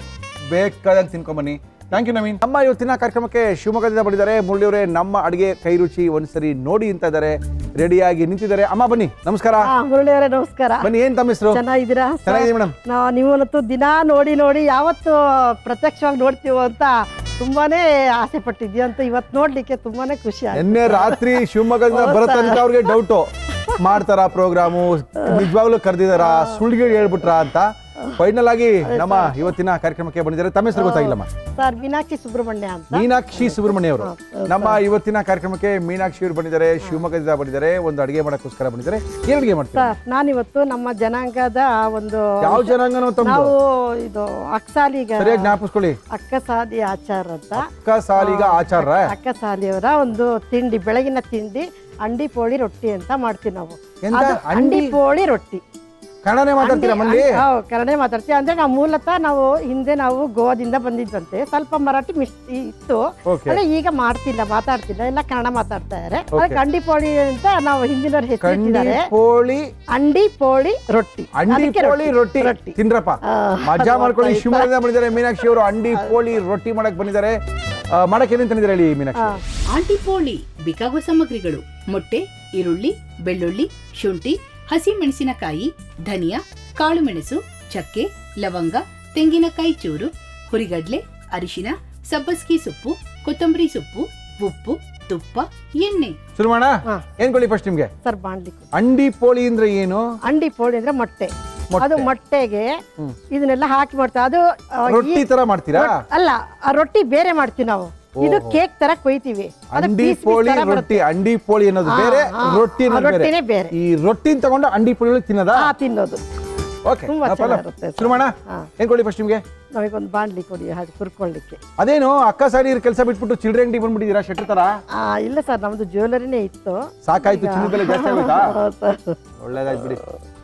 ಬೇಕಾದಂಗೆ ತಿನ್ಕೊಂಬನ್ನಿ ಥ್ಯಾಂಕ್ ಯು ನವೀನ್ ನಮ್ಮ ಇವತ್ತಿನ ಕಾರ್ಯಕ್ರಮಕ್ಕೆ ಶಿವಮೊಗ್ಗದಿಂದ ಬಂದಿದ್ದಾರೆ ಮುರಳಿಯವರೇ ನಮ್ಮ ಅಡಿಗೆ ಕೈ ರುಚಿ ಒಂದ್ಸರಿ ನೋಡಿ ಅಂತ ಇದ್ದಾರೆ ರೆಡಿಯಾಗಿ ನಿಂತಿದ್ದಾರೆ ಅಮ್ಮ ಬನ್ನಿ ನಮಸ್ಕಾರ ಹಾ, ಮುರಳಿ ಅವರೇ ನಮಸ್ಕಾರ ಬನ್ನಿ ಏನ್ ತಮ್ಮ ಹೆಸರು ಚೆನ್ನಾಗಿದ್ದೀರಾ ಚೆನ್ನಾಗಿದೆ ಮೇಡಮ್ ನಾವು ನಿಮ್ಮನ್ನಂತೂ ದಿನಾ ನೋಡಿ ನೋಡಿ ಯಾವತ್ತು ಪ್ರತ್ಯಕ್ಷವಾಗಿ ನೋಡ್ತೀವೋ ಅಂತ ತುಂಬಾನೇ ಆಸೆ ಪಟ್ಟಿದ್ವಿ ಅಂತ ಇವತ್ತು ನೋಡ್ಲಿಕ್ಕೆ ತುಂಬಾನೇ ಖುಷಿ ಆಯ್ತು ನಿನ್ನೆ ರಾತ್ರಿ ಶಿವಮೊಗ್ಗದಿಂದ ಬರೋ ತನಕ ಅವ್ರಿಗೆ ಡೌಟು ಮಾಡ್ತಾರ ಪ್ರೋಗ್ರಾಮು ನಿಜವಾಗ್ಲೂ ಕರೆದಿದಾರ ಸುಳ್ಳಿಗೆ ಹೇಳ್ಬಿಟ್ರ ಅಂತ ಫೈನಲ್ ಆಗಿ ನಮ್ಮ ಇವತ್ತಿನ ಕಾರ್ಯಕ್ರಮಕ್ಕೆ ಬಂದಿದ್ದಾರೆ ತಮ್ಮ ಹೆಸರು ಗೊತ್ತಾಗಿಲ್ಲಮ್ಮ ಸರ್ ಮೀನಾಕ್ಷಿ ಸುಬ್ರಹ್ಮಣ್ಯ ಅಂತ ಮೀನಾಕ್ಷಿ ಸುಬ್ರಹ್ಮಣ್ಯ ಅವರು ನಮ್ಮ ಇವತ್ತಿನ ಕಾರ್ಯಕ್ರಮಕ್ಕೆ ಮೀನಾಕ್ಷಿ ಅವರು ಬಂದಿದ್ದಾರೆ ಶಿವಮೊಗ್ಗದಿಂದ ಬಂದಿದ್ದಾರೆ ಒಂದು ಅಡಿಗೆ ಮಾಡಕ್ಕೋಸ್ಕರ ಬಂದಿದ್ದಾರೆ ಏನ್ ಅಡಿಗೆ ಮಾಡ್ತಾರೆ ಸರ್ ನಾನಿವತ್ತು ನಮ್ಮ ಜನಾಂಗದ ಒಂದು ಯಾವ ಜನಾಂಗನೋ ತಮ್ಮದು ನಾವು ಇದು ಅಕ್ಸಾಲಿಗ ಸರಿಯಾಗಿ ಜ್ಞಾಪಿಸ್ಕೊಳ್ಳಿ ಅಕ್ಕಸಾಲಿ ಆಚಾರ ಅಂತ ಅಕ್ಕ ಸಾಲಿಗ ಆಚಾರ ಅಕ್ಕಸಾಲಿಯವರ ಒಂದು ತಿಂಡಿ ಬೆಳಗಿನ ತಿಂಡಿ ಅಂಡಿ ಪೋಳಿ ರೊಟ್ಟಿ ಅಂತ ಮಾಡ್ತೀವಿ ನಾವು ಎಂತ? ಅದು ಅಂಡಿ ಅಂಡಿ? ಪೋಳಿ ರೊಟ್ಟಿ ಕನ್ನಡನೇ ಮಾತಾಡ್ತೀರಾ ಮಲ್ಲಿ ಹೌದು ಕನ್ನಡ ಮಾತಾಡ್ತೀವಿ ಅಂದ್ರೆ ನಾವು ಮೂಲತಃ ನಾವು ಹಿಂದೆ ನಾವು ಗೋವಾದಿಂದ ಬಂದಿದ್ದಂತೆ ಸ್ವಲ್ಪ ಮರಾಠಿ ಮಿಸ್ ಇತ್ತು Okay. ಆದ್ರೆ ಈಗ ಮಾಡ್ತಿಲ್ಲ ಮಾತಾಡ್ತಿಲ್ಲ ಎಲ್ಲ ಕನ್ನಡ ಮಾತಾಡ್ತಾ ಇದಾರೆ ಅದಕ್ಕೆ ಅಂಡಿ ಪೋಳಿ ಅಂತ ನಾವು ಹಿಂದಿನವ್ರು ಹೆಸರು ಕಂಡಿ ಇಟ್ಟಿದ್ದಾರೆ ಪೋಳಿ ಅಂಡಿ ಪೋಳಿ ರೊಟ್ಟಿ ಅಂಡಿ ಅದಕ್ಕೆ ಪೋಳಿ ರೊಟ್ಟಿ ರೊಟ್ಟಿ ತಿನ್ರಪ್ಪ ಆ, ಮಜಾ ಅದು ಮಾಡ್ಕೊಳ್ಳಿ ಗೊತ್ತಾಯ್ತಾ? ಶಿವಮೊಗ್ಗದಿಂದ ಬಂದಿದ್ದಾರೆ ಮೀನಾಕ್ಷಿ ಅವರು ಅಂಡಿ ಪೋಳಿ ರೊಟ್ಟಿ ಮಾಡಕ್ ಬಂದಿದ್ದಾರೆ ಆ, ಮಾಡಕ್ ಏನೇನ್ ತಂದಿದ್ದಾರೆ ಹೇಳಿ ಮೀನಾಕ್ಷಿ ಹಾ. ಆಂಟಿಪೋಳಿ ಬೇಕಾಗುವ ಸಾಮಗ್ರಿಗಳು ಮೊಟ್ಟೆ ಈರುಳ್ಳಿ ಬೆಳ್ಳುಳ್ಳಿ ಶುಂಠಿ ಹಸಿ ಮೆಣಸಿನಕಾಯಿ ಧನಿಯಾ ಕಾಳು ಮೆಣಸು ಚಕ್ಕೆ ಲವಂಗ ತೆಂಗಿನಕಾಯಿ ಚೂರು ಹುರಿಗಡ್ಲೆ ಅರಿಶಿನ ಸಬ್ಬಸ್ಗಿ ಸೊಪ್ಪು ಕೊತ್ತಂಬರಿ ಸೊಪ್ಪು ಉಪ್ಪು ತುಪ್ಪ ಎಣ್ಣೆ ಶುರು ಮಾಡ ಹಾ. ಏನ್ ಕೊಡಿ ಫಸ್ಟ್ ನಿಮ್ಗೆ ಸರ್ ಬಾಣ್ಲಿಕ್ಕೆ ಅಂಡಿ ಪೋಳಿ ಅಂದ್ರೆ ಏನು ಅಂಡಿ ಪೋಳಿ ಅಂದ್ರೆ ಮೊಟ್ಟೆ ಮೊಟ್ಟೆ. ಅದು ಮೊಟ್ಟೆಗೆ ಹ್ಮ್. ಇದನ್ನೆಲ್ಲ ಹಾಕಿ ಮಾಡ್ತಾರೆ ಅದು ಆ, ಈ- ರೊಟ್ಟಿ ತರ ಮಾಡ್ತೀರಾ ರೊಟ್- ಅಲ್ಲ ಆ ರೊಟ್ಟಿ ಬೇರೆ ಮಾಡ್ತೀವಿ ನಾವು ಇದು ಕೇಕ್ ತರ ಕೊಯ್ತೀವಿ ಅದು ಅಂಡಿ piece piece ಪೋಳಿ ತರ ಬರುತ್ತೆ. ರೊಟ್ಟಿ ಅಂಡಿ ಪೋಳಿ ಅನ್ನೋದು ಹಾ, ಬೇರೆ ಹಾ. ರೊಟ್ಟಿ ಆ ಅನ್ನೋದು ರೊಟ್ಟಿನೇ ಬೇರೆ ಬೇರೆ. ಈ ರೊಟ್ಟಿನ ತಗೊಂಡು ಅಂಡಿ ಪೋಳಿ ಒಳಗೆ ತಿನ್ನೋದಾ ಹಾ ತಿನ್ನೋದು ಓಕೆ ತುಂಬಾ ಚೆನ್ನಾಗಿರುತ್ತೆ ಶುರು ಮಾಡ ಹಾ. ಏನ್ ಕೊಡಿ ಫಸ್ಟ್ ನಿಮ್ಗೆ ನಮಗೊಂದು ಬಾಣ್ಲಿ ಕೊಡಿ ಹಾಗೆ ಹುರ್ಕೊಳ್ಳಿಕ್ಕೆ ಅದೇನು ಅಕ್ಕ ಸಾರಿ ಕೆಲಸ ಬಿಟ್ಬಿಟ್ಟು ಚಿಲ್ಡ್ರೆ ಅಂಗಡಿ ಬಂದ್ಬಿಟ್ಟಿದ್ದೀರಾ ಶೆಟ್ರ್ ತರ ಆ, ಇಲ್ಲ ಸರ್ ನಮ್ದು ಜ್ಯುವೆಲರಿನೇ ಇತ್ತು ಸಾಕಾಯ್ತು ಚಿನ್ನದ ಬೆಲೆ ಜಾಸ್ತಿ ಆಗೋಯ್ತಾ ಹೌದು ಸರ್. ಒಳ್ಳೇದಾಯ್ತು ಬಿಡಿ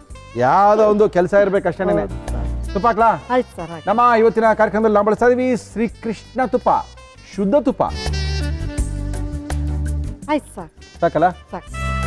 ಯಾವ್ದೋ ಒಂದು ಕೆಲಸ ಇರ್ಬೇಕು ಅಷ್ಟೇನೆ ತುಪ್ಪ ಹಾಕ್ಲಾ ಆಯ್ತು ಸರ್ ಹಾಗೆ ನಮ್ಮ ಇವತ್ತಿನ ಕಾರ್ಯಕ್ರಮದಲ್ಲಿ ನಾವು ಬಳಸ್ತಾ ಇದೀವಿ ಶ್ರೀಕೃಷ್ಣ ತುಪ್ಪ ಶುದ್ಧ ತುಪ್ಪ ಆಯ್ತು ಸಾಕು ಸಾಕಲ್ಲ ಸಾಕು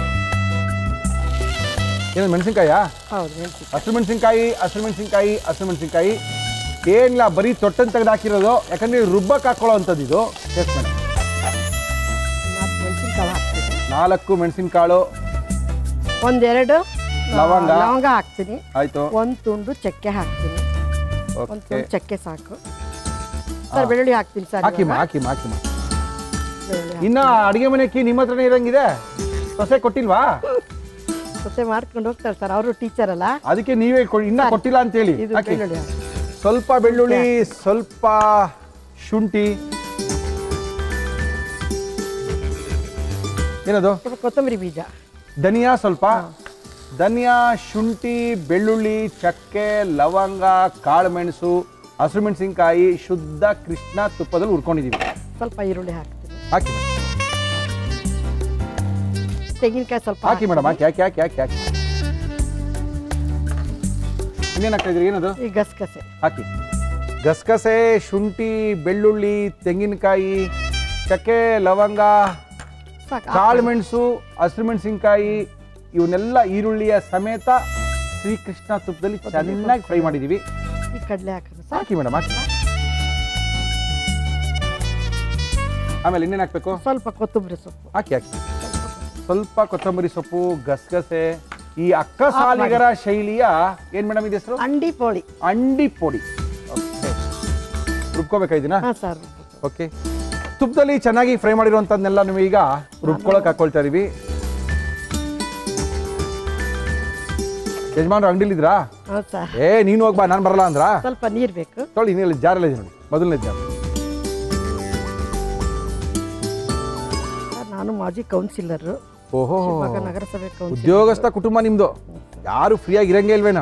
ಏನು ಮೆಣಸಿನ್ಕಾಯಾ ಹೌದು ಹೇಳ್ತೀನಿ ಹಸಿರು ಮೆಣಸಿನ್ಕಾಯಿ ಹಸಿರು ಮೆಣಸಿನ್ಕಾಯಿ ಹಸಿರು ಮೆಣಸಿನ್ಕಾಯಿ ಏನಿಲ್ಲ ಬರೀ ತೊಟ್ಟನ್ ತೆಗೆದು ಹಾಕಿರೋದು ಯಾಕಂದ್ರೆ ರುಬ್ಬಕ್ಕೆ ಹಾಕೊಳ್ಳೋ ಅಂಥದ್ದು ಇದು ಟೇಸ್ಟ್ ಮಾಡಿ ನಾಲ್ಕು ಮೆಣಸಿನ್ಕಾಳು ಹಾಕ್ತೀನಿ ನಾಲ್ಕು ಮೆಣಸಿನ್ಕಾಳು ಒಂದೆರಡು ಆ, ಲವಂಗ. ಲವಂಗ ಹಾಕ್ತೀನಿ ಆಯ್ತು ಒಂದು ತುಂಡು ಚಕ್ಕೆ ಹಾಕ್ತೀನಿ ಒಂದು ಓಕೆ ತುಂಡು ಚಕ್ಕೆ ಸಾಕು ಸರ್ ಬೆಳ್ಳುಳ್ಳಿ ಹಾಕ್ತೀನಿ ಸರ್ ಹಾಕಿಮ್ಮ ಇವಾಗ. ಹಾಕಿಮ್ಮ ಹಾಕಿಮ್ಮ ಬೆಳ್ಳುಳ್ಳಿ ಇನ್ನ ಅಡಿಗೆ ಮನೆ ಕೀ ನಿಮ್ಮ ಹತ್ರನೇ ಇರಂಗಿದೆ ಸೊಸೆ ಕೊಟ್ಟಿಲ್ವಾ ಹಾಕಿ. ಜೊತೆ ಮಾಡ್ಕೊಂಡು ಹೋಗ್ತಾರೆ ಸರ್ ಅವರು ಟೀಚರ್ ಅಲ್ಲ ಅದಕ್ಕೆ ನೀವೇ ಕೊ- ಇನ್ನ ಕೊಟ್ಟಿಲ್ಲ ಅಂತ ಹೇಳಿ ಇದು ಹಾಕಿ ಬೆಳ್ಳುಳ್ಳಿ ಹಾಕಿ. ಸ್ವಲ್ಪ ಬೆಳ್ಳುಳ್ಳಿ ಸ್ವಲ್ಪ ಶುಂಠಿ ಏನದು ಸ್ವಲ್ಪ ಕೊತ್ತಂಬರಿ ಬೀಜ ಧನಿಯಾ ಸ್ವಲ್ಪ ಧನಿಯಾ ಶುಂಠಿ ಬೆಳ್ಳುಳ್ಳಿ ಚಕ್ಕೆ ಲವಂಗ ಕಾಳು ಮೆಣಸು ಹಸಿರು ಮೆಣಸಿನ್ಕಾಯಿ ಶುದ್ಧ ಕೃಷ್ಣ ತುಪ್ಪದಲ್ಲಿ ಹುರ್ಕೊಂಡಿದೀವಿ ಸ್ವಲ್ಪ ಈರುಳ್ಳಿ ಹಾಕ್ತೀನಿ ಹಾಕಿ ಮೇಡಮ್ ತೆಂಗಿನಕಾಯಿ ಸ್ವಲ್ಪ ಹಾಕಿ ಮೇಡಮ್ ಹಾಕಿ ಹಾಕಿ ಹಾಕಿ ಹಾಕಿ ಹಾಕಿ ಇನ್ನೇನು ಹಾಕ್ತಾ ಇದ್ರಿ ಏನದು ಈ ಗಸಗಸೆ ಹಾಕಿ ಗಸಗಸೆ ಶುಂಠಿ ಬೆಳ್ಳುಳ್ಳಿ ತೆಂಗಿನಕಾಯಿ ಚಕ್ಕೆ ಲವಂಗ ಸಾಕು ಕಾಳು ಮೆಣಸು ಹಸಿರು ಮೆಣಸಿನ್ಕಾಯಿ ಇವನ್ನೆಲ್ಲ ಈರುಳ್ಳಿಯ ಸಮೇತ ಶ್ರೀಕೃಷ್ಣ ತುಪ್ಪದಲ್ಲಿ ಚೆನ್ನಾಗಿ ಫ್ರೈ ಮಾಡಿದೀವಿ ಈ ಕಡಲೆ ಹಾಕೋದು ಸರ್ ಹಾಕಿ ಮೇಡಮ್ ಹಾಕಿ ಆಮೇಲೆ ಇನ್ನೇನು ಹಾಕ್ಬೇಕು ಸ್ವಲ್ಪ ಕೊತ್ತಂಬರಿ ಸೊಪ್ಪು ಹಾಕಿ ಹಾಕಿ ಸ್ವಲ್ಪ ಕೊತ್ತಂಬರಿ ಸೊಪ್ಪು ಗಸಗಸೆ ಈ ಅಕ್ಕ ಸಾಲಿಗರ ಶೈಲಿಯ ಏನ್ ಮೇಡಮ್ ಇದೆ ಹೆಸರು ಅಂಡಿ ಪೋಳಿ ಅಂಡಿ ಪೊಡಿ ಓಕೆ ರುಬ್ಕೋಬೇಕಾ ಇದನ್ನ ಹಾಂ ಸರ್ ಓಕೆ ತುಪ್ಪದಲ್ಲಿ ಚೆನ್ನಾಗಿ ಫ್ರೈ ಮಾಡಿರುವಂತದ್ನೆಲ್ಲ ನೀವು ಈಗ ರುಬ್ಕೊಳಕ್ ಹಾಕೊಳ್ತಾ ಇದೀವಿ ಯಜಮಾನ್ರು ಅಂಗಡಿಲಿದ್ರಾ ಹಾಂ ಸರ್ ಏ ನೀನು ಹೋಗ್ಬಾ ನಾನು ಬರಲ್ಲ ಅಂದ್ರ ಸ್ವಲ್ಪ ನೀರು ಬೇಕು ತೊಳಿ ನೀರಲ್ಲಿ ಜಾರಲ್ಲಿ ಇದೆ ನೋಡಿ ಮೊದಲನೇ ಜಾರ್ ಸರ್, ನಾನು ಮಾಜಿ ಕೌನ್ಸಿಲರು ಓಹೋ ಶಿವಮೊಗ್ಗ ನಗರಸಭೆ ಕೌನ್ಸಿಲರ್ ಉದ್ಯೋಗಸ್ಥ ಕುಟುಂಬ ನಿಮ್ದು ಯಾರು ಫ್ರೀಯಾಗಿ ಇರಂಗೇ ಇಲ್ವೇನೋ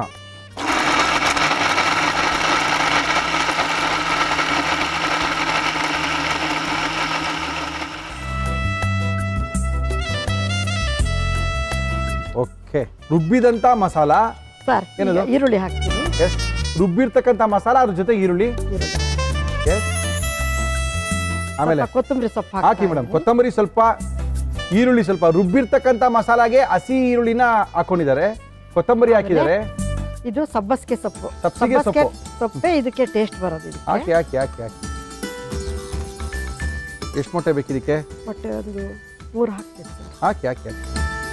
ಓಕೆ ರುಬ್ಬಿದಂತ ಮಸಾಲ ಸರ್ ಈಗ ಏನದು? ಈರುಳ್ಳಿ ಹಾಕ್ತೀನಿ ಎಸ್ ರುಬ್ಬಿರ್ತಕ್ಕಂಥ ಮಸಾಲ ಅದ್ರ ಜೊತೆ ಈರುಳ್ಳಿ ಈರುಳ್ಳಿ ಎಸ್ ಆಮೇಲೆ ಸ್ವಲ್ಪ ಕೊತ್ತಂಬರಿ ಸೊಪ್ಪು ಹಾಕಿ ಹಾಕ್ತಾ ಮೇಡಮ್ ಇದ್ದೀನಿ. ಕೊತ್ತಂಬರಿ ಸ್ವಲ್ಪ ಈರುಳ್ಳಿ ಸ್ವಲ್ಪ ರುಬ್ಬಿರ್ತಕ್ಕಂಥ ಮಸಾಲಾಗೆ ಹಸಿ ಈರುಳ್ಳಿನ ಹಾಕೊಂಡಿದ್ದಾರೆ ಕೊತ್ತಂಬರಿ ಹಾಕಿದ್ದಾರೆ ಇದು ಸಬ್ಬಸ್ಗೆ ಸೊಪ್ಪು ಸಬ್ಬಸಿಗೆ ಸೊಪ್ಪು. ಸೊಪ್ಪೆ ಇದಕ್ಕೆ ಟೇಸ್ಟ್ ಬರೋದು ಇದಕ್ಕೆ ಹಾಕಿ ಹಾಕಿ ಹಾಕಿ ಹಾಕಿ ಎಷ್ಟು ಮೊಟ್ಟೆ ಬೇಕು ಇದಕ್ಕೆ ಮೊಟ್ಟೆ ಒಂದು ಮೂರು ಹಾಕ್ತೀನಿ ಸರ್ ಹಾಕಿ ಹಾಕಿ ಹಾಕಿ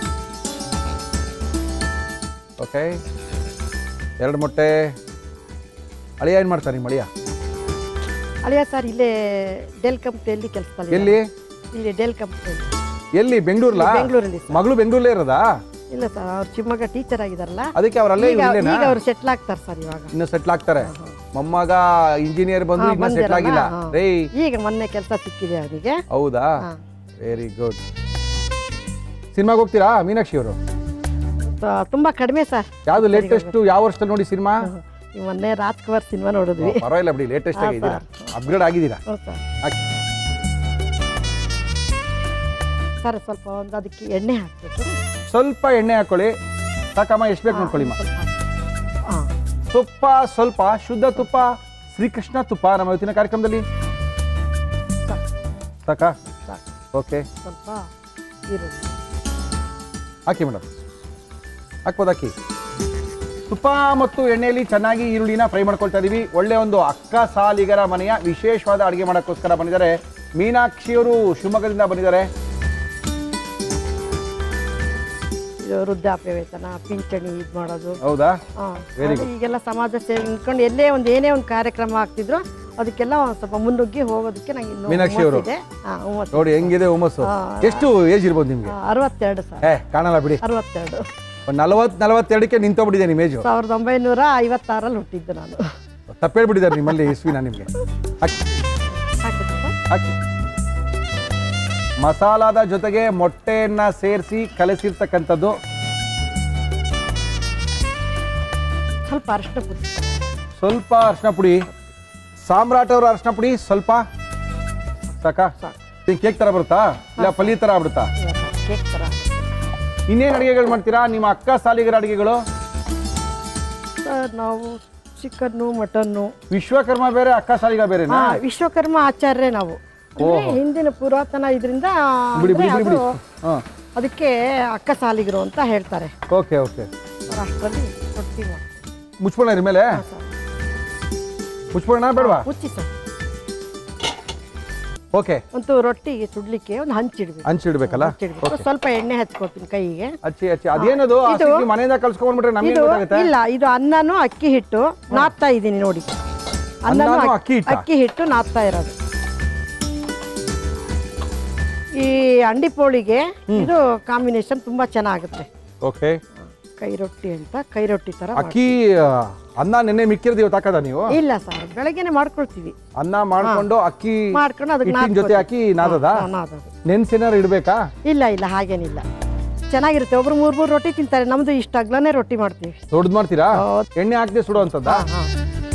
ಓಕೆ ಎರಡು ಮೊಟ್ಟೆ ಅಳಿಯ ಏನು ಮಾಡ್ತಾರೆ ನಿಮ್ಮ ಅಳಿಯ ಅಳಿಯ ಸರ್ ಇಲ್ಲೇ ಡೆಲ್ ಕಂಪ್ನಿಯಲ್ಲಿ ಕೆಲಸದಲ್ಲಿ ಎಲ್ಲಿ ಇಲ್ಲಿ ಡೆಲ್ ಕಂಪ್ನಿಯಲ್ಲಿ ಎಲ್ಲಿ ಬೆಂಗಳೂರ್ಲಾ ಬೆಂಗಳೂರಲ್ಲಿ ಸರ್ ಮಗಳು ಬೆಂಗಳೂರಲ್ಲೇ ಇರೋದಾ ಇಲ್ಲ ಸರ್ ಅವ್ರು ಶಿವಮೊಗ್ಗ ಟೀಚರ್ ಆಗಿದಾರಲ್ಲ ಅದಕ್ಕೆ ಅವರಲ್ಲೇ ಈಗ ಇಲ್ಲೇನಾ ಈಗ ಅವ್ರು ಸೆಟ್ಲ್ ಆಗ್ತಾರೆ ಸರ್ ಇವಾಗ ಇನ್ನು ಸೆಟ್ಲ್ ಆಗ್ತಾರೆ ಮೊಮ್ಮಗ ಇಂಜಿನಿಯರ್ ಬಂದು ಹಾ, ಇನ್ನ ಸೆಟ್ಲ್ ಬಂದಿರಲ್ಲ, ಆಗಿಲ್ಲ ಹಾ. ರೇ ಈಗ ಮೊನ್ನೆ ಕೆಲಸ ಸಿಕ್ಕಿದೆ ಅವನಿಗೆ ಹೌದಾ ಹಾ. ವೆರಿ ಗುಡ್ ಸಿನಿಮಾಗೆ ಹೋಗ್ತೀರಾ ಮೀನಾಕ್ಷಿ ಅವರು ತ- ತುಂಬಾ ಕಡಿಮೆ ಸರ್ ಯಾವ್ದು ಲೇಟೆಸ್ಟ್ ಯಾವ ವರ್ಷದಲ್ಲಿ ನೋಡಿ ಸಿನಿಮಾ ಈ ಮೊನ್ನೆ ರಾಜ್ಕುಮಾರ್ ಸಿನಿಮಾ ನೋಡಿದ್ವಿ ಪರವಾಗಿಲ್ಲ ಬಿಡಿ ಲೇಟೆಸ್ಟ್ ಹಾ, ಆಗಿದ್ದೀರಾ ಸರ್. ಅಪ್ಗ್ರೇಡ್ ಆಗಿದ್ದೀರಾ ಹೌದು ಸರ್ ಹಾಕಿ ಸರ್ ಸ್ವಲ್ಪ ಒಂದು ಅದಕ್ಕೆ ಎಣ್ಣೆ ಹಾಕ್ಬೇಕು ಸ್ವಲ್ಪ ಎಣ್ಣೆ ಹಾಕೊಳ್ಳಿ ಸಾಕಮ್ಮ ಎಷ್ಟು ಬೇಕು ನೋಡ್ಕೊಳ್ಳಿಮ್ಮ ಸ್ವಲ್ಪ ಹಾಕಿ. ಹಾ ತುಪ್ಪ ಸ್ವಲ್ಪ ಶುದ್ಧ ತುಪ್ಪ ಶ್ರೀಕೃಷ್ಣ ತುಪ್ಪ ನಮ್ಮ ಇವತ್ತಿನ ಕಾರ್ಯಕ್ರಮದಲ್ಲಿ ಸಾಕು, ಸಾಕಾ ಸಾಕು. ಓಕೆ ಸ್ವಲ್ಪ ಈರುಳ್ಳಿ ಹಾಕಿ ಮೇಡಮ್ ಹಾಕ್ಬೋದು ಹಾಕಿ ತುಪ್ಪ ಮತ್ತು ಎಣ್ಣೆಯಲ್ಲಿ ಚೆನ್ನಾಗಿ ಈರುಳ್ಳಿನ ಫ್ರೈ ಮಾಡ್ಕೊಳ್ತಾ ಇದೀವಿ ಒಳ್ಳೆ ಒಂದು ಅಕ್ಕ ಸಾಲಿಗರ ಮನೆಯ ವಿಶೇಷವಾದ ಅಡುಗೆ ಮಾಡೋಕ್ಕೋಸ್ಕರ ಬಂದಿದ್ದಾರೆ ಮೀನಾಕ್ಷಿಯವರು ಶಿವಮೊಗ್ಗದಿಂದ ಬಂದಿದ್ದಾರೆ ಇದು ವೃದ್ಧಾಪ್ಯ ವೇತನ ಪಿಂಚಣಿ ಇದು ಮಾಡೋದು ಹೌದಾ ಹಾ. Very ಅದು ಈಗೆಲ್ಲ ಸಮಾಜ ಸೇವೆ ನಿಂತ್ಕೊಂಡು ಎಲ್ಲೇ ಒಂದು ಏನೇ ಒಂದು ಕಾರ್ಯಕ್ರಮ ಆಗ್ತಿದ್ರು ಅದಕ್ಕೆಲ್ಲ ಒಂದ್ ಸ್ವಲ್ಪ ಮುನ್ನುಗ್ಗಿ ಹೋಗೋದಕ್ಕೆ ನಂಗೆ ಇನ್ನೂ ಮೀನಾಕ್ಷಿ ಅವರು? ಹುಮ್ಮಸ್ಸಿದೆ. ಹಾ, ಹುಮ್ಮಸ್ಸಿದೆ. ನೋಡಿ ಹೆಂಗಿದೆ ಹುಮ್ಮಸ್ಸು ಹಾ. ಎಷ್ಟು ಏಜ್ ಇರ್ಬೋದು ನಿಮ್ಗೆ ಹಾ, ಅರವತ್ತೆರಡು ಸರ್ ಏ ಕಾಣಲ್ಲ ಬಿಡಿ ಅರವತ್ತೆರಡು ಒಂದು ನಲವತ್ತು ನಲವತ್ತೆರಡಕ್ಕೆ ನಿಂತೋಗ್ಬಿಟ್ಟಿದೆ ನಿಮ್ಮ ಏಜು ಸಾವಿರದ ಒಂಬೈನೂರ ಐವತ್ತಾರಲ್ಲಿ ಹುಟ್ಟಿದ್ದು ನಾನು ತಪ್ಪೇಳ್ಬಿಟ್ಟಿದ್ದಾರೆ ನಿಮ್ಮಲ್ಲಿ ಇಸ್ವಿನ ನಿಮಗೆ ಹಾಕಿ ಹಾಕಿದ್ದು ಸರ್ ಹಾಕಿ ಮಸಾಲಾದ ಜೊತೆಗೆ ಮೊಟ್ಟೆಯನ್ನ ಸೇರಿಸಿ ಕಲಸಿರ್ತಕ್ಕಂಥದ್ದು ಸ್ವಲ್ಪ ಅರಿಶಿನ ಪುಡಿ ಸ್ವಲ್ಪ ಅರ್ಶಿನ ಪುಡಿ ಸಾಮ್ರಾಟ್ ಅವ್ರ ಅರ್ಶಿನ ಪುಡಿ ಸ್ವಲ್ಪ ಸಾಕಾ ಸಾಕು. ಕೇಕ್ ತರ ಬರುತ್ತಾ ಇಲ್ಲ ಪಲ್ಲಿ ತರ ಆಗ್ಬಿಡುತ್ತಾ ಕೇಕ್ ಥರ ಇನ್ನೇನು ಅಡಿಗೆಗಳು ಮಾಡ್ತೀರಾ ನಿಮ್ಮ ಅಕ್ಕ ಸಾಲಿಗರ ಅಡಿಗೆಗಳು ಸರ್ ನಾವು ಚಿಕನ್ನು ಮಟನ್ನು ವಿಶ್ವಕರ್ಮ ಬೇರೆ ಅಕ್ಕ ಸಾಲಿಗ ಬೇರೆನಾ ಹಾ ವಿಶ್ವಕರ್ಮ ಆಚಾರ್ಯ ನಾವು ಅಂದ್ರೆ ಹಿಂದಿನ ಪುರಾತನ ಇದರಿಂದ ಬಿಡಿ ಬಿಡಿ ಬಿಡಿ ಬಿಡಿ ಹಾಂ ಅದಕ್ಕೆ ಅಕ್ಕ ಸಾಲಿಗರು ಅಂತ ಹೇಳ್ತಾರೆ ಓಕೆ ಓಕೆ ಅಷ್ಟರಲ್ಲಿ ರೊಟ್ಟಿ ಮಾಡಿ ಮುಚ್ಬೋಣ ಇದ್ರ ಮೇಲೆ ಮುಚ್ಬೋಣ ಬೇಡವಾ ಮುಚ್ಚಿ ಸರ್ ಓಕೆ ಒಂದು ರೊಟ್ಟಿಗೆ ಸುಡ್ಲಿಕ್ಕೆ ಒಂದು ಹಂಚಿಡ್ಬೇಕು ಹಂಚಿಡ್ಬೇಕಲ್ಲ ಹಂಚಿಡ್ಬೇಕು ಸ್ವಲ್ಪ ಎಣ್ಣೆ ಹಚ್ಕೊಳ್ತೀನಿ ಕೈಗೆ ಅಚ್ಚಿ ಅಚ್ಚಿ ಅದೇನದು ಆ ಇದು- ಸಿಕ್ಕಿ ಮನೆಯಿಂದ ಕಳ್ಸ್ಕೊಂಡ್ಬಿಟ್ರೆ ನಮ್ಗೆ ಇದು ಗೊತ್ತಾಗುತ್ತೆ ಇಲ್ಲ ಇದು ಅನ್ನನೂ ಅಕ್ಕಿ ಹಿಟ್ಟು ನಾದ್ತಾ ಇದ್ದೀನಿ ನೋಡಿ ಅನ್ನನೂ ಅನ್ನನೂ ಅಕ್- ಅಕ್ಕಿ ಹಿಟ್ಟಾ? ಅಕ್ಕಿ ಹಿಟ್ಟು ನಾದ್ತಾ ಇರೋದು ಈ ಅಂಡಿ ಪೋಳಿಗೆ ಇದು ಕಾಂಬಿನೇಷನ್ ತುಂಬಾ ಚೆನ್ನಾಗುತ್ತೆ ಓಕೆ ಕೈ ರೊಟ್ಟಿ ಅಂತ ಕೈ ರೊಟ್ಟಿ ತರ ಅಕ್ಕಿ ಆ, ಅನ್ನ ನೆನ್ನೆ ಮಿಕ್ಕಿರ್ದು ಇವತ್ತು ಹಾಕದ ನೀವು ಮಾಡ್ತೀವಿ. ಇಲ್ಲ ಸರ್ ಬೆಳಗ್ಗೆನೆ ಮಾಡ್ಕೊಳ್ತೀವಿ ಅನ್ನ ಮಾಡ್ಕೊಂಡು ಅಕ್ಕಿ ಮಾಡ್ಕೊಂಡು ಅದಕ್ಕೆ ಹಿಟ್ಟಿನ ಜೊತೆ ಹಾಕಿ ನಾದದ ಹಾ, ನಾದೋದು. ನೆನ್ಸೇನಾರು ಇಡ್ಬೇಕಾ ಇಲ್ಲ ಇಲ್ಲ ಹಾಗೇನಿಲ್ಲ ಚೆನ್ನಾಗಿರುತ್ತೆ ಒಬ್ರು ಮೂರ್ ಮೂರು ರೊಟ್ಟಿ ತಿಂತಾರೆ ನಮ್ದು ಇಷ್ಟ ಅಗ್ಲನೇ ರೊಟ್ಟಿ ಮಾಡ್ತೀವಿ ದೊಡ್ಡದು ಮಾಡ್ತೀರಾ ಹೌದು. ಎಣ್ಣೆ ಹಾಕದೆ ಸುಡೋ ಅಂತದ್ದಾ ಹಾ, ಹಾ.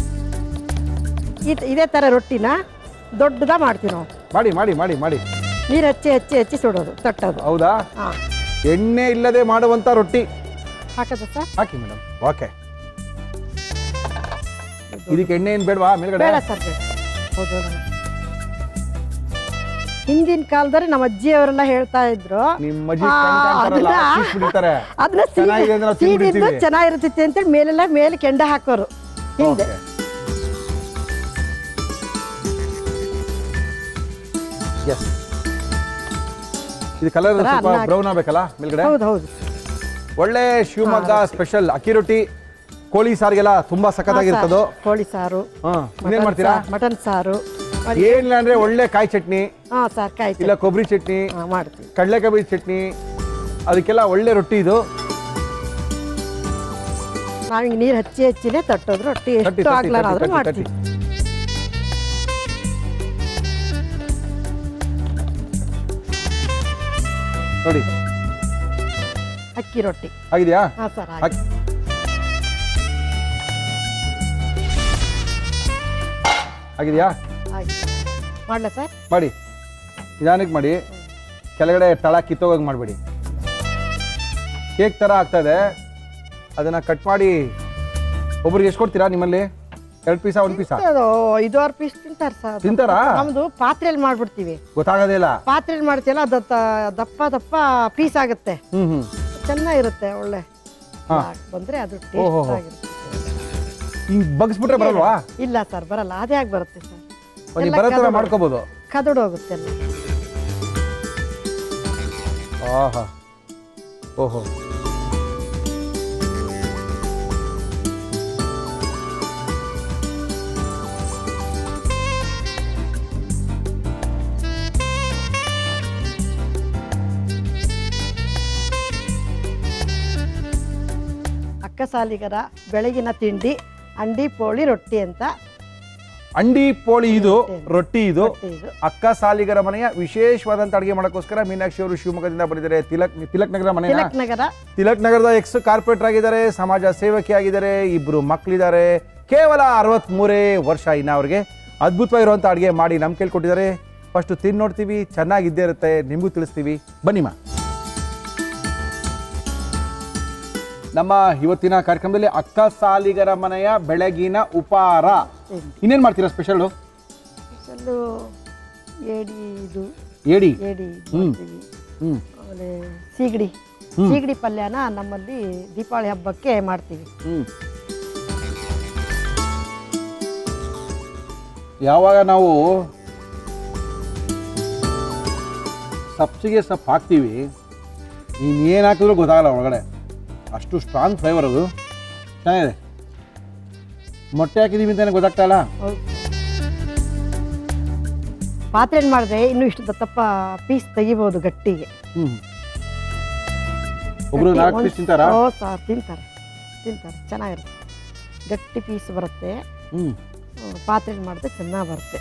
ಇದ್- ಇದೇ ತರ ರೊಟ್ಟಿನ ದೊಡ್ಡದ ಮಾಡ್ತೀವಿ ನಾವು ಮಾಡಿ ಮಾಡಿ ಮಾಡಿ ಮಾಡಿ ನೀರು ಹಚ್ಚಿ ಹಚ್ಚಿ ಹಚ್ಚಿ ಸುಡೋದು ತಟ್ಟೋದು ಹೌದಾ ಹಾ ಎಣ್ಣೆ ಇಲ್ಲದೆ ಮಾಡುವಂತ ರೊಟ್ಟಿ ಹಾಕದ ಸರ್ ಹಾಕಿ ಮೇಡಮ್ ಓಕೆ ಇದಕ್ಕೆ ಎಣ್ಣೆ ಏನ್ ಬೇಡವಾ ಮೇಲ್ಗಡೆ ಬೇಡ ಸರ್ ಬೇಡ ಹೌದು ಹೌದು. ಹಿಂದಿನ ಕಾಲದಲ್ಲಿ ನಮ್ಮ ಅಜ್ಜಿಯವರೆಲ್ಲ ಹೇಳ್ತಾ ಇದ್ರು ನಿಮ್ಮ ಅಜ್ಜಿ ಆ, ಕಣ್ ಕಾಣ್ತಾರಲ್ಲ, ಅದನ್ನ- ಕಿಸ್ ಬಿಡ್ತಾರೆ. ಅದನ್ನ ಚೆನ್ನಾಗಿದೆ ಅಂದ್ರೆ ನಾವು ಸೀದಿದ್ದು ತಿಂದ್ಬಿಡ್ತೀವಿ. ಚೆನ್ನಾಗಿರ್ತೈತಿ ಅಂತೇಳಿ ಮೇಲೆಲ್ಲ ಮೇಲೆ ಕೆಂಡ ಹಾಕೋರು ಹಿಂದೆ ಎಸ್ ಇದು ಕಲರ್ ತರ ಸ್ವಲ್ಪ ಅನ್ನ ಹಾಕಿ- ಬ್ರೌನ್ ಆಗ್ಬೇಕಲ್ಲ ಮೇಲ್ಗಡೆ ಹೌದು ಹೌದು ಒಳ್ಳೆ ಶಿವಮೊಗ್ಗ ಸ್ಪೆಷಲ್ ಅಕ್ಕಿ ರೊಟ್ಟಿ ಕೋಳಿ ಸಾರಿಗೆಲ್ಲ ತುಂಬಾ ಸಖತ್ತಾಗಿರ್ತದೋ ಹಾ, ಸರ್. ಕೋಳಿ ಸಾರು ಹಾ ಇನ್ನೇನ್ ಮಟನ್ ಮಾಡ್ತೀರಾ ಸಾರು- ಮಟನ್ ಸಾರು ಏನಿಲ್ಲ ಅಂದ್ರೆ ಒಳ್ಳೆ ಕಾಯಿ ಚಟ್ನಿ ಹಾ ಸರ್ ಕಾಯಿ ಇಲ್ಲ ಕೊಬ್ಬರಿ ಚಟ್ನಿ ಹಾ, ಮಾಡ್ತೀವಿ ಕಡಲೆಕಾಯಿ ಬೀಜ ಚಟ್ನಿ ಅದಕ್ಕೆಲ್ಲ ಒಳ್ಳೆ ರೊಟ್ಟಿ ಇದು ನಾವ್ ನೀರು ಹಚ್ಚಿ ಹಚ್ಚಿನೇ ತಟ್ಟೋದು ರೊಟ್ಟಿ ತಟ್ಟಿ, ಎಷ್ಟು ತಟ್ಟಿ, ಆಗ್ಲಾರಾದ್ರೂ ತಟ್ಟಿ, ಮಾಡ್ತೀವಿ ನೋಡಿ ಅಕ್ಕಿ ರೊಟ್ಟಿ ಆಗಿದೆಯಾ ಹಾ ಸರ್ ಹಾಕಿ ಆಗಿದೆಯಾ ಮಾಡ್ಲಾ ಸರ್ ಮಾಡಿ ನಿಧಾನಕ್ಕೆ ಮಾಡಿ ಕೆಳಗಡೆ ತಳ ಕಿತ್ತೋಗಂಗೆ ಮಾಡಬೇಡಿ ಕೇಕ್ ಥರ ಆಗ್ತದೆ ಅದನ್ನು ಕಟ್ ಮಾಡಿ ಒಬ್ರಿಗೆ ಎಷ್ಟು ಕೊಡ್ತೀರಾ ನಿಮ್ಮಲ್ಲಿ ಎರಡು ಪೀಸಾ ಒಂದು ಪೀಸಾ ಅದು ಐದಾರು ಪೀಸ್ ತಿಂತಾರ ಸರ್ ತಿಂತಾರಾ? ನಮ್ದು ಪಾತ್ರೆಯಲ್ಲಿ ಮಾಡ್ಬಿಡ್ತೀವಿ ಗೊತ್ತಾಗೋದೇ ಇಲ್ಲ ಪಾತ್ರೆಯಲ್ಲಿ ಮಾಡ್ತೀವಲ್ಲ ಅದು ತ- ದಪ್ಪ ದಪ್ಪ ಪೀಸ್ ಆಗುತ್ತೆ ಹ್ಞೂ ಹ್ಞೂ ಚೆನ್ನಾಗಿರುತ್ತೆ ಒಳ್ಳೆ ಹಾ. ಹಾಕ್ ಬಂದ್ರೆ ಅದು ಓಹೋ. ಟೇಸ್ಟ್ ಆಗಿರುತ್ತೆ ಹಿಂಗೆ ಬಗ್ಸ್ಬಿಟ್ರೆ ಬರಲ್ವಾ ಇಲ್ಲ ಸರ್ ಬರಲ್ಲ ಅದೇ ಆಗಿ ಬರುತ್ತೆ ಸರ್ ಒಂದು ಎಲ್ಲ ಬರೋ ಥರ ಕದಡು- ಮಾಡ್ಕೋಬೋದು ಕದಡು ಹೋಗುತ್ತೆ ಎಲ್ಲ ಆಹಾ ಓಹೋ ಅಕ್ಕ ಸಾಲಿಗರ ಬೆಳಗಿನ ತಿಂಡಿ ಅಂಡಿ ಪೋಳಿ ರೊಟ್ಟಿ ಅಂತ ಅಂಡಿ ಪೋಳಿ ಇದು ರೊಟ್ಟಿ ಇದು ರೊಟ್ಟಿ ಇದು ಅಕ್ಕ ಸಾಲಿಗರ ಮನೆಯ ವಿಶೇಷವಾದಂತ ಅಡುಗೆ ಮಾಡೋಕ್ಕೋಸ್ಕರ ಮೀನಾಕ್ಷಿ ಅವರು ಶಿವಮೊಗ್ಗದಿಂದ ಬಂದಿದ್ದಾರೆ ತಿಲಕ್ ತಿಲಕ್ ನಗರ ಮನೆಯ ತಿಲಕ್ ನಗರ ತಿಲಕ್ ನಗರದ ಎಕ್ಸ್ ಕಾರ್ಪೊರೇಟರ್ ಆಗಿದ್ದಾರೆ ಸಮಾಜ ಸೇವಕಿ ಆಗಿದ್ದಾರೆ ಇಬ್ರು ಮಕ್ಕಳಿದ್ದಾರೆ ಕೇವಲ ಅರವತ್ಮೂರೇ ವರ್ಷ ಇನ್ನ ಅವ್ರಿಗೆ ಅದ್ಭುತವಾಗಿರುವಂಥ ಅಡುಗೆ ಮಾಡಿ ನಮ್ಗೆ ಕೇಳ್ಕೊಟ್ಟಿದ್ದಾರೆ ಫಸ್ಟ್ ತಿಂದು ನೋಡ್ತೀವಿ ಚೆನ್ನಾಗಿದ್ದೇ ಇರುತ್ತೆ ನಿಮಗೂ ತಿಳಿಸ್ತೀವಿ ಬನ್ನಿಮ್ಮ ನಮ್ಮ ಇವತ್ತಿನ ಕಾರ್ಯಕ್ರಮದಲ್ಲಿ ಅಕ್ಕ ಸಾಲಿಗರ ಮನೆಯ ಬೆಳಗಿನ ಉಪಹಾರ ಇನ್ನೇನು ಮಾಡ್ತೀರಾ ಸ್ಪೆಷಲ್ಲು ಸ್ಪೆಷಲ್ಲು ಏಡಿ ಇದು ಏಡಿ ಏಡಿ ಹ್ಮ್. ಮಾಡ್ತೀವಿ ಹ್ಞೂ ಆಮೇಲೆ ಸೀಗಡಿ ಸೀಗಡಿ ಪಲ್ಯನ ನಮ್ಮಲ್ಲಿ ದೀಪಾವಳಿ ಹಬ್ಬಕ್ಕೆ ಮಾಡ್ತೀವಿ ಹ್ಮ್. ಯಾವಾಗ ನಾವು ಸಬ್ಸಿಗೆ ಸೊಪ್ಪು ಹಾಕ್ತೀವಿ ಇನ್ನೇನು ಹಾಕಿದ್ರು ಗೊತ್ತಾಗಲ್ಲ ಒಳಗಡೆ ಅಷ್ಟು ಸ್ಟ್ರಾಂಗ್ ಫ್ಲೇವರ್ ಅದು ಚೆನ್ನಾಗಿದೆ ಮೊಟ್ಟೆ ಹಾಕಿದೀವಿ ಅಂತಾನೆ ಗೊತ್ತಾಗ್ತಾ ಇಲ್ಲ ಹೌದು ಪಾತ್ರೆಯಲ್ಲಿ ಮಾಡಿದ್ರೆ ಇನ್ನೂ ಇಷ್ಟು ದಪ್ಪ ಪೀಸ್ ತೆಗಿಬೋದು ಗಟ್ಟಿಗೆ ಹ್ಞೂ ಒಬ್ರು ಗಟ್ಟಿ ನಾಲ್ಕು ಒಂದ್- ಪೀಸ್ ತಿಂತಾರಾ ಓ ಸರ್ ತಿಂತಾರೆ ತಿಂತಾರೆ ಚೆನ್ನಾಗಿರುತ್ತೆ ಗಟ್ಟಿ ಪೀಸ್ ಬರುತ್ತೆ ಹ್ಞೂ ಹ್ಮ್, ಪಾತ್ರೆಯಲ್ಲಿ ಮಾಡಿದ್ರೆ ಚೆನ್ನಾಗಿ ಬರುತ್ತೆ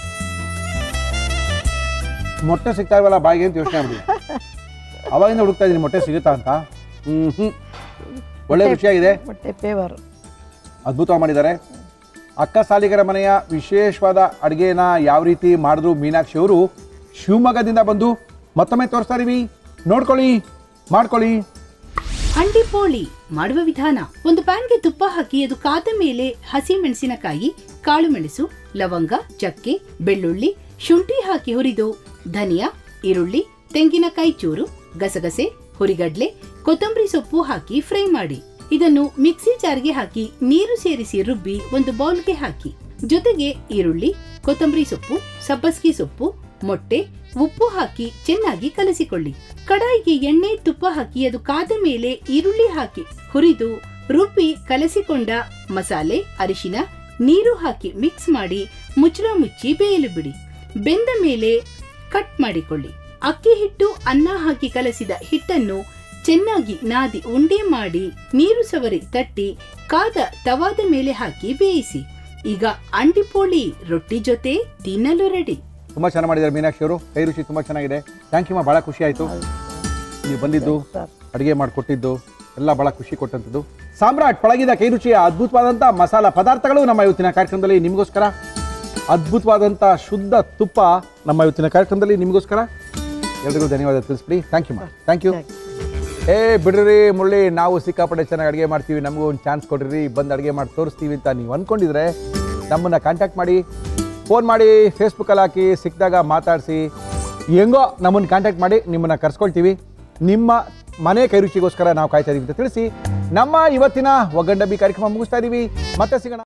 ಮೊಟ್ಟೆ ಸಿಗ್ತಾ ಇಲ್ವಲ್ಲ ಬಾಯಿಗೆ ಅಂತ ಯೋಚನೆ ಮಾಡಿ ಅವಾಗಿಂದ ಹುಡುಕ್ತಾ ಇದ್ದೀನಿ ಮೊಟ್ಟೆ ಸಿಗುತ್ತಾ ಅಂತ ಹ್ಞೂ ಹ್ಞೂ ಒಳ್ಳೆ ರುಚಿಯಾಗಿದೆ ಮೊಟ್ಟೆ ಪೇವರು ಅದ್ಭುತವಾಗಿ ಮಾಡಿದ್ದಾರೆ ಅಕ್ಕ ಸಾಲಿಗರ ಮನೆಯ ವಿಶೇಷವಾದ ಅಡುಗೆನ ಯಾವ ರೀತಿ ಮಾಡಿದ್ರು ಮೀನಾಕ್ಷಿ ಅವರು ಶಿವಮೊಗ್ಗದಿಂದ ಬಂದು ಮತ್ತೊಮ್ಮೆ ತೋರಿಸ್ತಾ ಇದೀವಿ ನೋಡ್ಕೊಳ್ಳಿ ಮಾಡ್ಕೊಳ್ಳಿ ಅಂಡಿ ಪೋಳಿ ಮಾಡುವ ವಿಧಾನ ಒಂದು ಪ್ಯಾನ್ಗೆ ತುಪ್ಪ ಹಾಕಿ ಅದು ಕಾದ ಮೇಲೆ ಹಸಿ ಮೆಣಸಿನಕಾಯಿ ಕಾಳು ಮೆಣಸು ಲವಂಗ ಚಕ್ಕೆ ಬೆಳ್ಳುಳ್ಳಿ ಶುಂಠಿ ಹಾಕಿ ಹುರಿದು ಧನಿಯಾ ಈರುಳ್ಳಿ ತೆಂಗಿನಕಾಯಿ ಚೂರು ಗಸಗಸೆ ಹುರಿಗಡ್ಲೆ ಕೊತ್ತಂಬರಿ ಸೊಪ್ಪು ಹಾಕಿ ಫ್ರೈ ಮಾಡಿ ಇದನ್ನು ಮಿಕ್ಸಿ ಜಾರ್ಗೆ ಹಾಕಿ ನೀರು ಸೇರಿಸಿ ರುಬ್ಬಿ ಒಂದು ಬೌಲ್ಗೆ ಹಾಕಿ ಜೊತೆಗೆ ಈರುಳ್ಳಿ ಕೊತ್ತಂಬರಿ ಸೊಪ್ಪು ಸಬ್ಬಸ್ಗಿ ಸೊಪ್ಪು ಮೊಟ್ಟೆ ಉಪ್ಪು ಹಾಕಿ ಚೆನ್ನಾಗಿ ಕಲಸಿಕೊಳ್ಳಿ ಕಡಾಯಿಗೆ ಎಣ್ಣೆ ತುಪ್ಪ ಹಾಕಿ ಅದು ಕಾದ ಮೇಲೆ ಈರುಳ್ಳಿ ಹಾಕಿ ಹುರಿದು ರುಬ್ಬಿ ಕಲಸಿಕೊಂಡ ಮಸಾಲೆ ಅರಿಶಿನ ನೀರು ಹಾಕಿ ಮಿಕ್ಸ್ ಮಾಡಿ ಮುಚ್ಚಳ ಮುಚ್ಚಿ ಬೇಯಲು ಬಿಡಿ ಬೆಂದ ಮೇಲೆ ಕಟ್ ಮಾಡಿಕೊಳ್ಳಿ ಅಕ್ಕಿ ಹಿಟ್ಟು ಅನ್ನ ಹಾಕಿ ಕಲಸಿದ ಹಿಟ್ಟನ್ನು ಚೆನ್ನಾಗಿ ನಾದಿ ಉಂಡೆ ಮಾಡಿ ನೀರು ಸವರಿ ತಟ್ಟಿ ಕಾದ ತವಾದ ಮೇಲೆ ಹಾಕಿ ಬೇಯಿಸಿ ಈಗ ಅಂಡಿಪೋಳಿ ರೊಟ್ಟಿ ಜೊತೆ ತಿನ್ನಲು ರೆಡಿ ತುಂಬ ಚೆನ್ನಾಗಿ ಮಾಡಿದ್ದಾರೆ ಮೀನಾಕ್ಷಿ ಅವರು ಕೈ ರುಚಿ ತುಂಬ ಚೆನ್ನಾಗಿದೆ ಥ್ಯಾಂಕ್ ಯು ಮಾ ಭಾಳ ಖುಷಿ ಆಯಿತು ನೀವು ಬಂದಿದ್ದು ಸರ್ ಅಡುಗೆ ಮಾಡಿಕೊಟ್ಟಿದ್ದು ಎಲ್ಲ ಭಾಳ ಖುಷಿ ಕೊಟ್ಟಂಥದ್ದು ಸಾಮ್ರಾಟ್ ಪಳಗಿದ ಕೈ ರುಚಿಯ ಅದ್ಭುತವಾದಂಥ ಮಸಾಲ ಪದಾರ್ಥಗಳು ನಮ್ಮ ಇವತ್ತಿನ ಕಾರ್ಯಕ್ರಮದಲ್ಲಿ ನಿಮಗೋಸ್ಕರ ಅದ್ಭುತವಾದಂಥ ಶುದ್ಧ ತುಪ್ಪ ನಮ್ಮ ಇವತ್ತಿನ ಕಾರ್ಯಕ್ರಮದಲ್ಲಿ ನಿಮಗೋಸ್ಕರ ಎಲ್ರಿಗೂ ಧನ್ಯವಾದ ತಿಳಿಸ್ಬಿಡಿ ಥ್ಯಾಂಕ್ ಯು ಮಾ ಥ್ಯಾಂಕ್ ಯು ಏ ಬಿಡ್ರಿ ಮುಳ್ಳಿ ನಾವು ಸಿಕ್ಕಾಪಟ್ಟೆ ಚೆನ್ನಾಗಿ ಅಡುಗೆ ಮಾಡ್ತೀವಿ ನಮಗೂ ಒಂದು ಚಾನ್ಸ್ ಕೊಡ್ರಿ ಬಂದು ಅಡುಗೆ ಮಾಡಿ ತೋರಿಸ್ತೀವಿ ಅಂತ ನೀವು ಅಂದ್ಕೊಂಡಿದ್ರೆ ನಮ್ಮನ್ನು ಕಾಂಟ್ಯಾಕ್ಟ್ ಮಾಡಿ ಫೋನ್ ಮಾಡಿ ಫೇಸ್ಬುಕ್ಕಲ್ಲಿ ಹಾಕಿ ಸಿಕ್ಕಿದಾಗ ಮಾತಾಡಿಸಿ ಹೆಂಗೋ ನಮ್ಮನ್ನು ಕಾಂಟ್ಯಾಕ್ಟ್ ಮಾಡಿ ನಿಮ್ಮನ್ನು ಕರ್ಸ್ಕೊಳ್ತೀವಿ ನಿಮ್ಮ ಮನೆ ಕೈ ರುಚಿಗೋಸ್ಕರ ನಾವು ಕಾಯ್ತಾ ಇದೀವಿ ಅಂತ ತಿಳಿಸಿ ನಮ್ಮ ಇವತ್ತಿನ ಒಗ್ಗಂಡಬ್ಬಿ ಕಾರ್ಯಕ್ರಮ ಮುಗಿಸ್ತಾ ಇದೀವಿ ಮತ್ತೆ ಸಿಗೋಣ